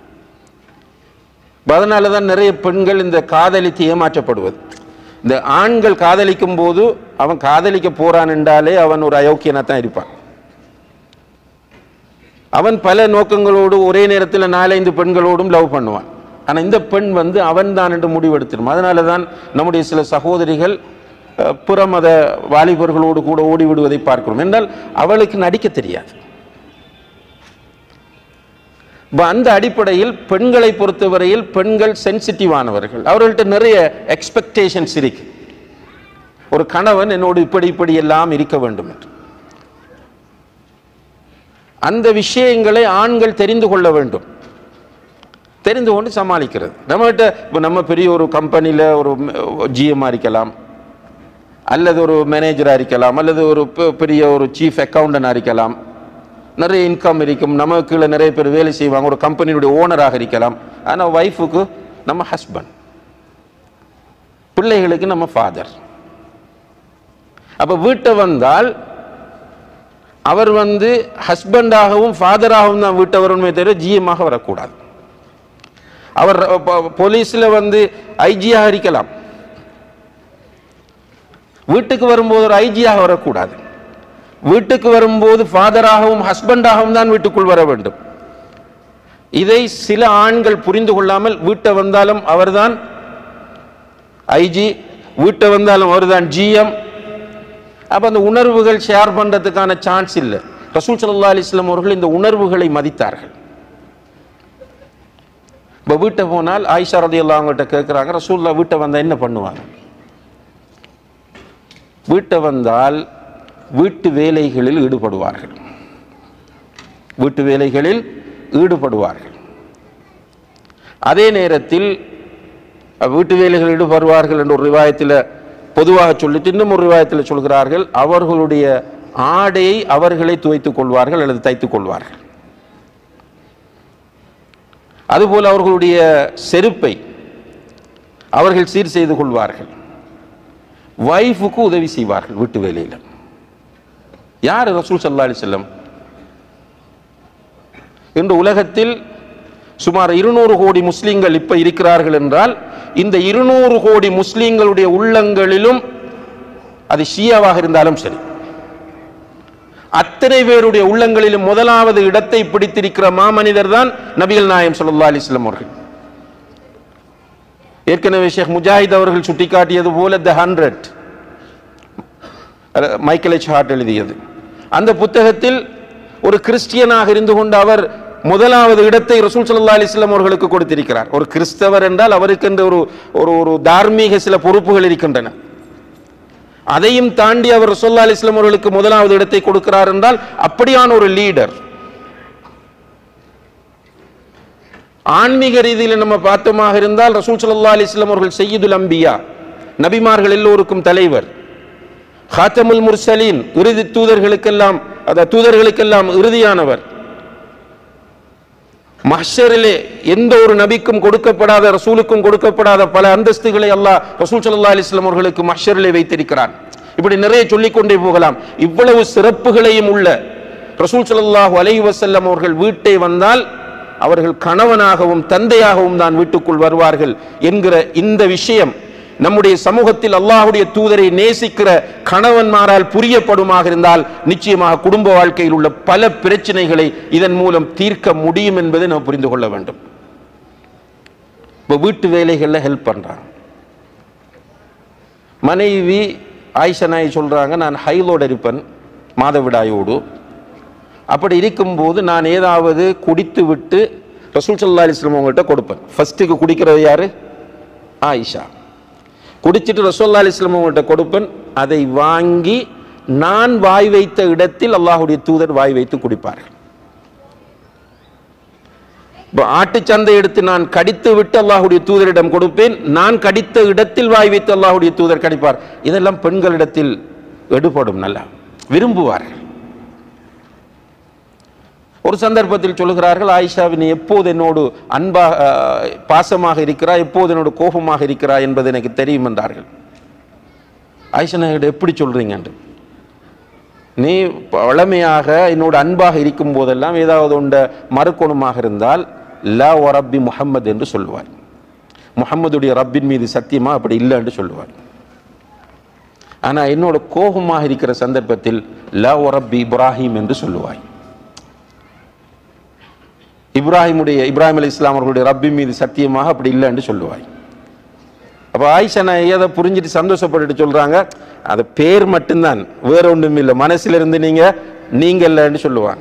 அதனால தான் நிறைய பெண்கள் இந்த காதலித்து ஏமாற்றப்படுவது இந்த ஆண்கள் காதலிக்கும் போது அவன் காதலிக்க போறான் என்றாலே அவன் ஒரு அயோக்கியனா தான் இருப்பான் அவன் பல நோக்கங்களோடு ஒரே நேரத்தில் நாலஞ்சு பெண்களோடும் லவ் பண்ணுவான் ஆனா இந்த பெண் வந்து அவன் தான் என்று முடிவெடுத்திடும் அதனால தான் நம்முடைய சில சகோதரிகள் அஹ், பிற மத வாலிபர்களோடு கூட ஓடி விடுவதை பார்க்கிறோம் என்றால் அவளுக்கு நடிக்க தெரியாது இப்ப அந்த அடிப்படையில் பெண்களை பொறுத்தவரையில் பெண்கள் சென்சிட்டிவானவர்கள் அவர்கள்ட்ட நிறைய எக்ஸ்பெக்டேஷன்ஸ் இருக்கு ஒரு கணவன் என்னோடு இப்படி இப்படி எல்லாம் இருக்க வேண்டும் என்று அந்த விஷயங்களை ஆண்கள் தெரிந்து கொள்ள வேண்டும் தெரிந்து கொண்டு சமாளிக்கிறது நம்மகிட்ட இப்போ நம்ம பெரிய ஒரு கம்பெனியில் ஒரு ஜிஎம்மாக இருக்கலாம் அல்லது ஒரு மேனேஜராக இருக்கலாம் அல்லது ஒரு பெ- பெரிய ஒரு சீஃப் அக்கௌண்டனாக இருக்கலாம் நிறைய இன்கம் இருக்கும் நம்ம கீழே நிறைய பேர் வேலை செய்வாங்க ஒரு கம்பெனியுடைய ஓனராக இருக்கலாம் ஆனால் ஒய்ஃபுக்கு நம்ம ஹஸ்பண்ட் பிள்ளைகளுக்கு நம்ம ஃபாதர் அப்போ வீட்டை வந்தால் அவர் வந்து ஹஸ்பண்டாகவும் ஃபாதராகவும் தான் வீட்டை வரணுமே தவிர ஜிஎம்மாக வரக்கூடாது அவர் போலீஸில் வந்து ஐஜியாக இருக்கலாம் வீட்டுக்கு வரும்போது ஒரு ஐஜியாக வரக்கூடாது வீட்டுக்கு வரும்போது ஃபாதராகவும் ஹஸ்பண்டாகவும் தான் வீட்டுக்குள் வர வேண்டும் இதை சில ஆண்கள் புரிந்து கொள்ளாமல் வீட்டை வந்தாலும் அவர்தான் ஐஜி வீட்டை வந்தாலும் அவர்தான் ஜிஎம் அப்ப அந்த உணர்வுகள் ஷேர் பண்றதுக்கான சான்ஸ் இல்லை ரசூல் ஸல்லல்லாஹு அலைஹி வஸல்லம் அவர்கள் இந்த உணர்வுகளை மதித்தார்கள் இப்போ வீட்டை போனால் ஆயிஷா ரதியல்லாஹு அவங்கள்ட்ட கேட்குறாங்க ரசூல்லா வீட்டை வந்தால் என்ன பண்ணுவாங்க வீட்டை வந்தால் வீட்டு வேலைகளில் ஈடுபடுவார்கள் வீட்டு வேலைகளில் ஈடுபடுவார்கள் அதே நேரத்தில் அஹ், வீட்டு வேலைகளில் ஈடுபடுவார்கள் என்ற ஒரு ரிவாயத்தில் பொதுவாக சொல்லிட்டு இன்னும் ஒரு ரிவாயத்தில் சொல்கிறார்கள் அவர்களுடைய ஆடையை அவர்களே துவைத்துக் கொள்வார்கள் அல்லது தைத்துக் கொள்வார்கள் அதுபோல் அவர்களுடைய செருப்பை அவர்கள் சீர் செய்து கொள்வார்கள் வைஃபுக்கு உதவி செய்வார்கள் வீட்டு வேலையில் யார் ரசூல் சல்லா அலி செல்லம் இன்று உலகத்தில் சுமார் இருநூறு கோடி முஸ்லிம்கள் இப்ப இருக்கிறார்கள் என்றால் இந்த இருநூறு கோடி முஸ்லிம்களுடைய உள்ளங்களிலும் அது ஷியாவாக இருந்தாலும் சரி அத்தனை பேருடைய உள்ளங்களிலும் முதலாவது இடத்தை பிடித்திருக்கிற மாமனிதர் தான் நபிகள் நாயம் ஸல்லல்லாஹு அலைஹி வஸல்லம் அவர்கள் ஏற்கனவே ஷேக் முஜாஹித் அவர்கள் சுட்டிக்காட்டியது போல the hundred Michael H Hart எழுதியது அந்த புத்தகத்தில் ஒரு கிறிஸ்டியனாக இருந்து கொண்டு அவர் முதலாவது இடத்தை ரசூல் ஸல்லல்லாஹு அலைஹி வஸல்லம் அவர்களுக்கு கொடுத்திருக்கிறார் ஒரு கிறிஸ்தவர் என்றால் அவருக்கென்று ஒரு ஒரு ஒரு தார்மீக சில பொறுப்புகள் இருக்கின்றன அதையும் தாண்டி அவர் ரசூல்லா அலிஸ்லாம் அவர்களுக்கு முதலாவது இடத்தை கொடுக்கிறார் என்றால் அப்படியான ஒரு லீடர் ஆன்மீக ரீதியில் நம்ம பார்த்தோமாக இருந்தால் ரசூல் ஸல்லல்லாஹு அலைஹி வஸல்லம் அவர்கள் செய்யுதுல் அம்பியா நபிமார்கள் எல்லோருக்கும் தலைவர் ஹாத்தமுல் முர்சலீன் இறுதி தூதர்களுக்கெல்லாம் அத தூதர்களுக்கெல்லாம் இறுதியானவர் மஹ்ஷரிலே எந்த ஒரு நபிக்கும் கொடுக்கப்படாத ரசூலுக்கும் கொடுக்கப்படாத பல அந்தஸ்துகளை அல்லாஹ் ரசூல் ஸல்லல்லாஹு அலைஹி வஸல்லம் அவர்களுக்கு மஹ்ஷரிலே வைத்திருக்கிறான் இப்படி நிறைய சொல்லிக் கொண்டே போகலாம் இவ்வளவு சிறப்புகளையும் உள்ள ரசூல் ஸல்லல்லாஹு அலைஹி வஸல்லம் அவர்கள் வீட்டை வந்தால் அவர்கள் கணவனாகவும் தந்தையாகவும் தான் வீட்டுக்குள் வருவார்கள் என்கிற இந்த விஷயம் நம்முடைய சமூகத்தில் அல்லாஹ்வுடைய தூதரை நேசிக்கிற கணவன்மாரால் புரியப்படுமாக இருந்தால் நிச்சயமாக குடும்ப வாழ்க்கையில் உள்ள பல பிரச்சனைகளை இதன் மூலம் தீர்க்க முடியும் என்பதை நாம் புரிந்து கொள்ள வேண்டும் இப்போ வீட்டு வேலைகளில் ஹெல்ப் பண்றாங்க மனைவி ஆயிஷா நாய் சொல்றாங்க நான் ஹைலோட இருப்பேன் மாதவிடாயோடு அப்படி இருக்கும்போது நான் ஏதாவது குடித்து விட்டு ரசூல் சல்லா அலிஸ்லாம் அவங்கள்ட்ட கொடுப்பேன் ஃபர்ஸ்ட்டுக்கு குடிக்கிறது யாரு ஆயிஷா குடிச்சிட்டு ரசோல்லா அலிஸ்லாம் அவங்கள்ட்ட கொடுப்பேன் அதை வாங்கி நான் வாய் வைத்த இடத்தில் அல்லாஹுடைய தூதர் வாய் வைத்து குடிப்பார்கள் இப்போ ஆட்டுச்சந்தை எடுத்து நான் கடித்து விட்டு அல்லாஹுடைய தூதரிடம் கொடுப்பேன் நான் கடித்த இடத்தில் வாய் வைத்து அல்லாஹுடைய தூதர் கடிப்பார் இதெல்லாம் பெண்களிடத்தில் எடுபடும் நல்லா விரும்புவார்கள் ஒரு சந்தர்ப்பத்தில் சொல்லுகிறார்கள் ஆயிஷாவை நீ எப்போது என்னோடு அன்பாக அஹ், பாசமாக இருக்கிறாய் எப்போது என்னோடு கோபமாக இருக்கிறாய் என்பது எனக்கு தெரியும் என்றார்கள் ஆயிஷா நாயகிட்ட எப்படி சொல்றீங்க என்று நீ வளமையாக என்னோட அன்பாக இருக்கும் போதெல்லாம் ஏதாவது உண்ட மறுக்கோணமாக இருந்தால் லா ஒ ரப்பி முஹம்மது என்று சொல்லுவார் முஹம்மதுடைய ரப்பின் மீது சத்தியமா அப்படி இல்லை என்று சொல்லுவார் ஆனா என்னோட கோபமாக இருக்கிற சந்தர்ப்பத்தில் லா ஒ ரப்பி இப்ராஹிம் என்று சொல்லுவாய் இப்ராஹிமுடைய இப்ராஹிம் அலி இஸ்லாம் அவர்களுடைய ரப்பி மீது சத்தியமாக அப்படி இல்லை என்று சொல்லுவாய் அப்போ ஆயிஷா நான் ஏதோ புரிஞ்சுட்டு சந்தோஷப்பட்டுட்டு சொல்றாங்க அது பேர் மட்டும்தான் வேற ஒன்றும் இல்லை மனசுல இருந்து நீங்க நீங்க இல்லைன்னு சொல்லுவாங்க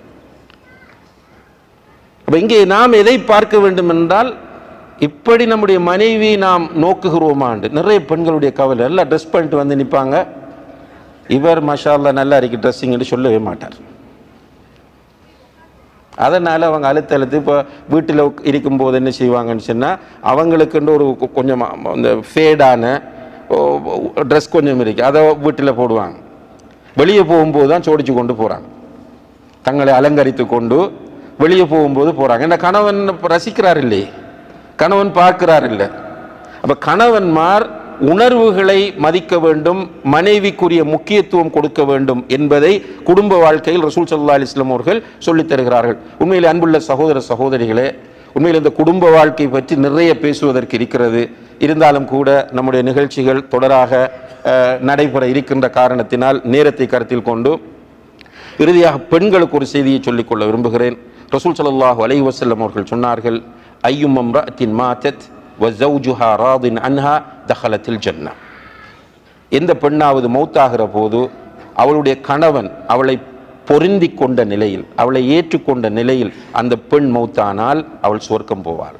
அப்ப இங்கே நாம் எதை பார்க்க வேண்டும் என்றால் இப்படி நம்முடைய மனைவி நாம் நோக்குகிறோமாண்டு நிறைய பெண்களுடைய கவலை எல்லாம் ட்ரெஸ் பண்ணிட்டு வந்து நிற்பாங்க இவர் மஷா அல்லாஹ் நல்லா இருக்கு ட்ரெஸ்ஸிங்னு சொல்லவே மாட்டார் அதனால் அவங்க அழுத்த அழுத்து இப்போ வீட்டில் இருக்கும்போது என்ன செய்வாங்கன்னு சொன்னால் அவங்களுக்குன்ற ஒரு கொ- கொஞ்சம் அந்த ஃபேடான ட்ரெஸ் கொஞ்சம் இருக்கு அதை வீட்டில் போடுவாங்க வெளியே போகும்போது தான் சோடிச்சு கொண்டு போகிறாங்க தங்களை அலங்கரித்து கொண்டு வெளியே போகும்போது போகிறாங்க என்ன கணவன் ரசிக்கிறார் இல்லையே கணவன் பார்க்கிறார் இல்லை அப்போ கணவன்மார் உணர்வுகளை மதிக்க வேண்டும் மனைவிக்குரிய முக்கியத்துவம் கொடுக்க வேண்டும் என்பதை குடும்ப வாழ்க்கையில் ரசூல் சல்லா அலிஸ்லாம் அவர்கள் சொல்லித் தருகிறார்கள் உண்மையில் அன்புள்ள சகோதர சகோதரிகளே உண்மையில் இந்த குடும்ப வாழ்க்கை பற்றி நிறைய பேசுவதற்கு இருக்கிறது இருந்தாலும் கூட நம்முடைய நிகழ்ச்சிகள் தொடராக அஹ், நடைபெற இருக்கின்ற காரணத்தினால் நேரத்தை கருத்தில் கொண்டு இறுதியாக பெண்களுக்கு ஒரு செய்தியை சொல்லிக்கொள்ள விரும்புகிறேன் ரசூல் ஸல்லல்லாஹு அலைஹி வஸல்லம் அவர்கள் சொன்னார்கள் ஐயும் அம்ரஅத்தின் மாத்தத் வ ஜௌஜுஹா ராதின் அன்ஹா தஹலத்தில் ஜன்னா எந்த பெண்ணாவது மௌத்தாகிற போது அவளுடைய கணவன் அவளை பொருந்தி கொண்ட நிலையில் அவளை ஏற்றுக்கொண்ட நிலையில் அந்த பெண் மௌத்தானால் அவள் சுவர்க்கம் போவாள்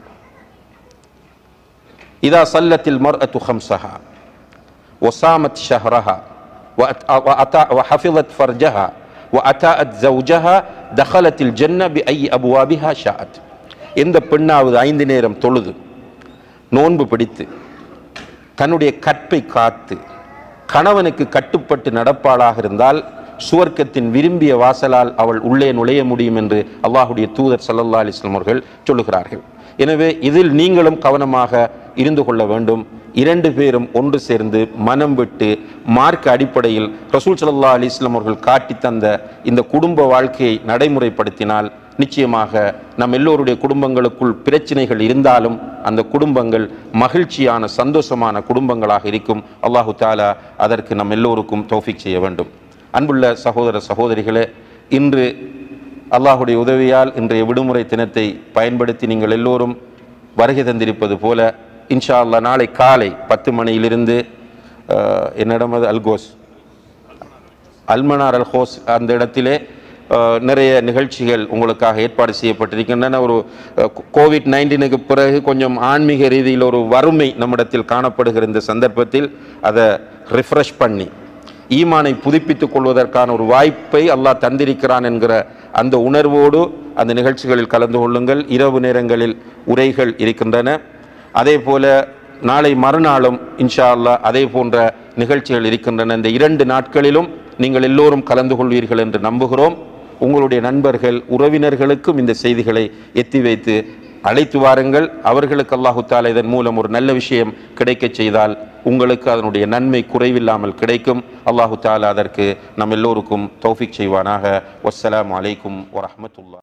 இதா சல்லத்தில் மர்அத்து ஹம்சஹா وصامت شهرها وأت- وأطاع- وحفظت فرجها وأتاءت زوجها دخلت الجنة بأي أبوابها شاءت எந்த பெண்ணாவது ஐந்து நேரம் தொழுது நோன்பு பிடித்து தன்னுடைய கற்பை காத்து கணவனுக்கு கட்டுப்பட்டு நடப்பாளாக இருந்தால் சுவர்க்கத்தின் விரும்பிய வாசலால் அவள் உள்ளே நுழைய முடியும் என்று அல்லாஹுடைய தூதர் ஸல்லல்லாஹு அலைஹி வஸல்லம் அவர்கள் சொல்லுகிறார்கள் எனவே இதில் நீங்களும் கவனமாக இருந்து கொள்ள வேண்டும் இரண்டு பேரும் ஒன்று சேர்ந்து மனம் விட்டு மார்க்க அடிப்படையில் ரசூல் ஸல்லல்லாஹு அலைஹி வஸல்லம் அவர்கள் காட்டி தந்த இந்த குடும்ப வாழ்க்கையை நடைமுறைப்படுத்தினால் நிச்சயமாக நம் எல்லோருடைய குடும்பங்களுக்குள் பிரச்சனைகள் இருந்தாலும் அந்த குடும்பங்கள் மகிழ்ச்சியான சந்தோஷமான குடும்பங்களாக இருக்கும் அல்லாஹு தாலா அதற்கு நம் எல்லோருக்கும் தௌஃபிக் செய்ய வேண்டும் அன்புள்ள சகோதர சகோதரிகளே இன்று அல்லாஹுடைய உதவியால் இன்றைய விடுமுறை தினத்தை பயன்படுத்தி நீங்கள் எல்லோரும் வருகை தந்திருப்பது போல இன்ஷா அல்லாஹ் நாளை காலை பத்து மணியிலிருந்து அஹ், என்னிடம் அது அல்கோஸ் அல்மனார் அல் ஹோஸ் அந்த இடத்திலே அஹ், நிறைய நிகழ்ச்சிகள் உங்களுக்காக ஏற்பாடு செய்யப்பட்டிருக்கின்றன ஒரு அஹ், கோ- கோவிட் நைன்டீனுக்கு பிறகு கொஞ்சம் ஆன்மீக ரீதியில் ஒரு வறுமை நம்மிடத்தில் காணப்படுகிற இந்த சந்தர்ப்பத்தில் அதை ரிஃப்ரெஷ் பண்ணி ஈமானை புதுப்பித்துக் கொள்வதற்கான ஒரு வாய்ப்பை அல்லாஹ் தந்திருக்கிறான் என்கிற அந்த உணர்வோடு அந்த நிகழ்ச்சிகளில் கலந்து கொள்ளுங்கள் இரவு நேரங்களில் உரைகள் இருக்கின்றன அதே போல நாளை மறுநாளும் இன்ஷா அல்லாஹ் அதே போன்ற நிகழ்ச்சிகள் இருக்கின்றன இந்த இரண்டு நாட்களிலும் நீங்கள் எல்லோரும் கலந்து கொள்வீர்கள் என்று நம்புகிறோம் உங்களுடைய நண்பர்கள் உறவினர்களுக்கும் இந்த செய்திகளை எத்தி வைத்து அழைத்து வாருங்கள் அவர்களுக்கு அல்லாஹு தாலா இதன் மூலம் ஒரு நல்ல விஷயம் கிடைக்கச் செய்தால் உங்களுக்கு அதனுடைய நன்மை குறைவில்லாமல் கிடைக்கும் அல்லாஹு தாலா அதற்கு நம் எல்லோருக்கும் தௌஃபிக் செய்வானாக வஸ்ஸலாமு அலைக்கும் வரஹ்மத்துல்லாஹ்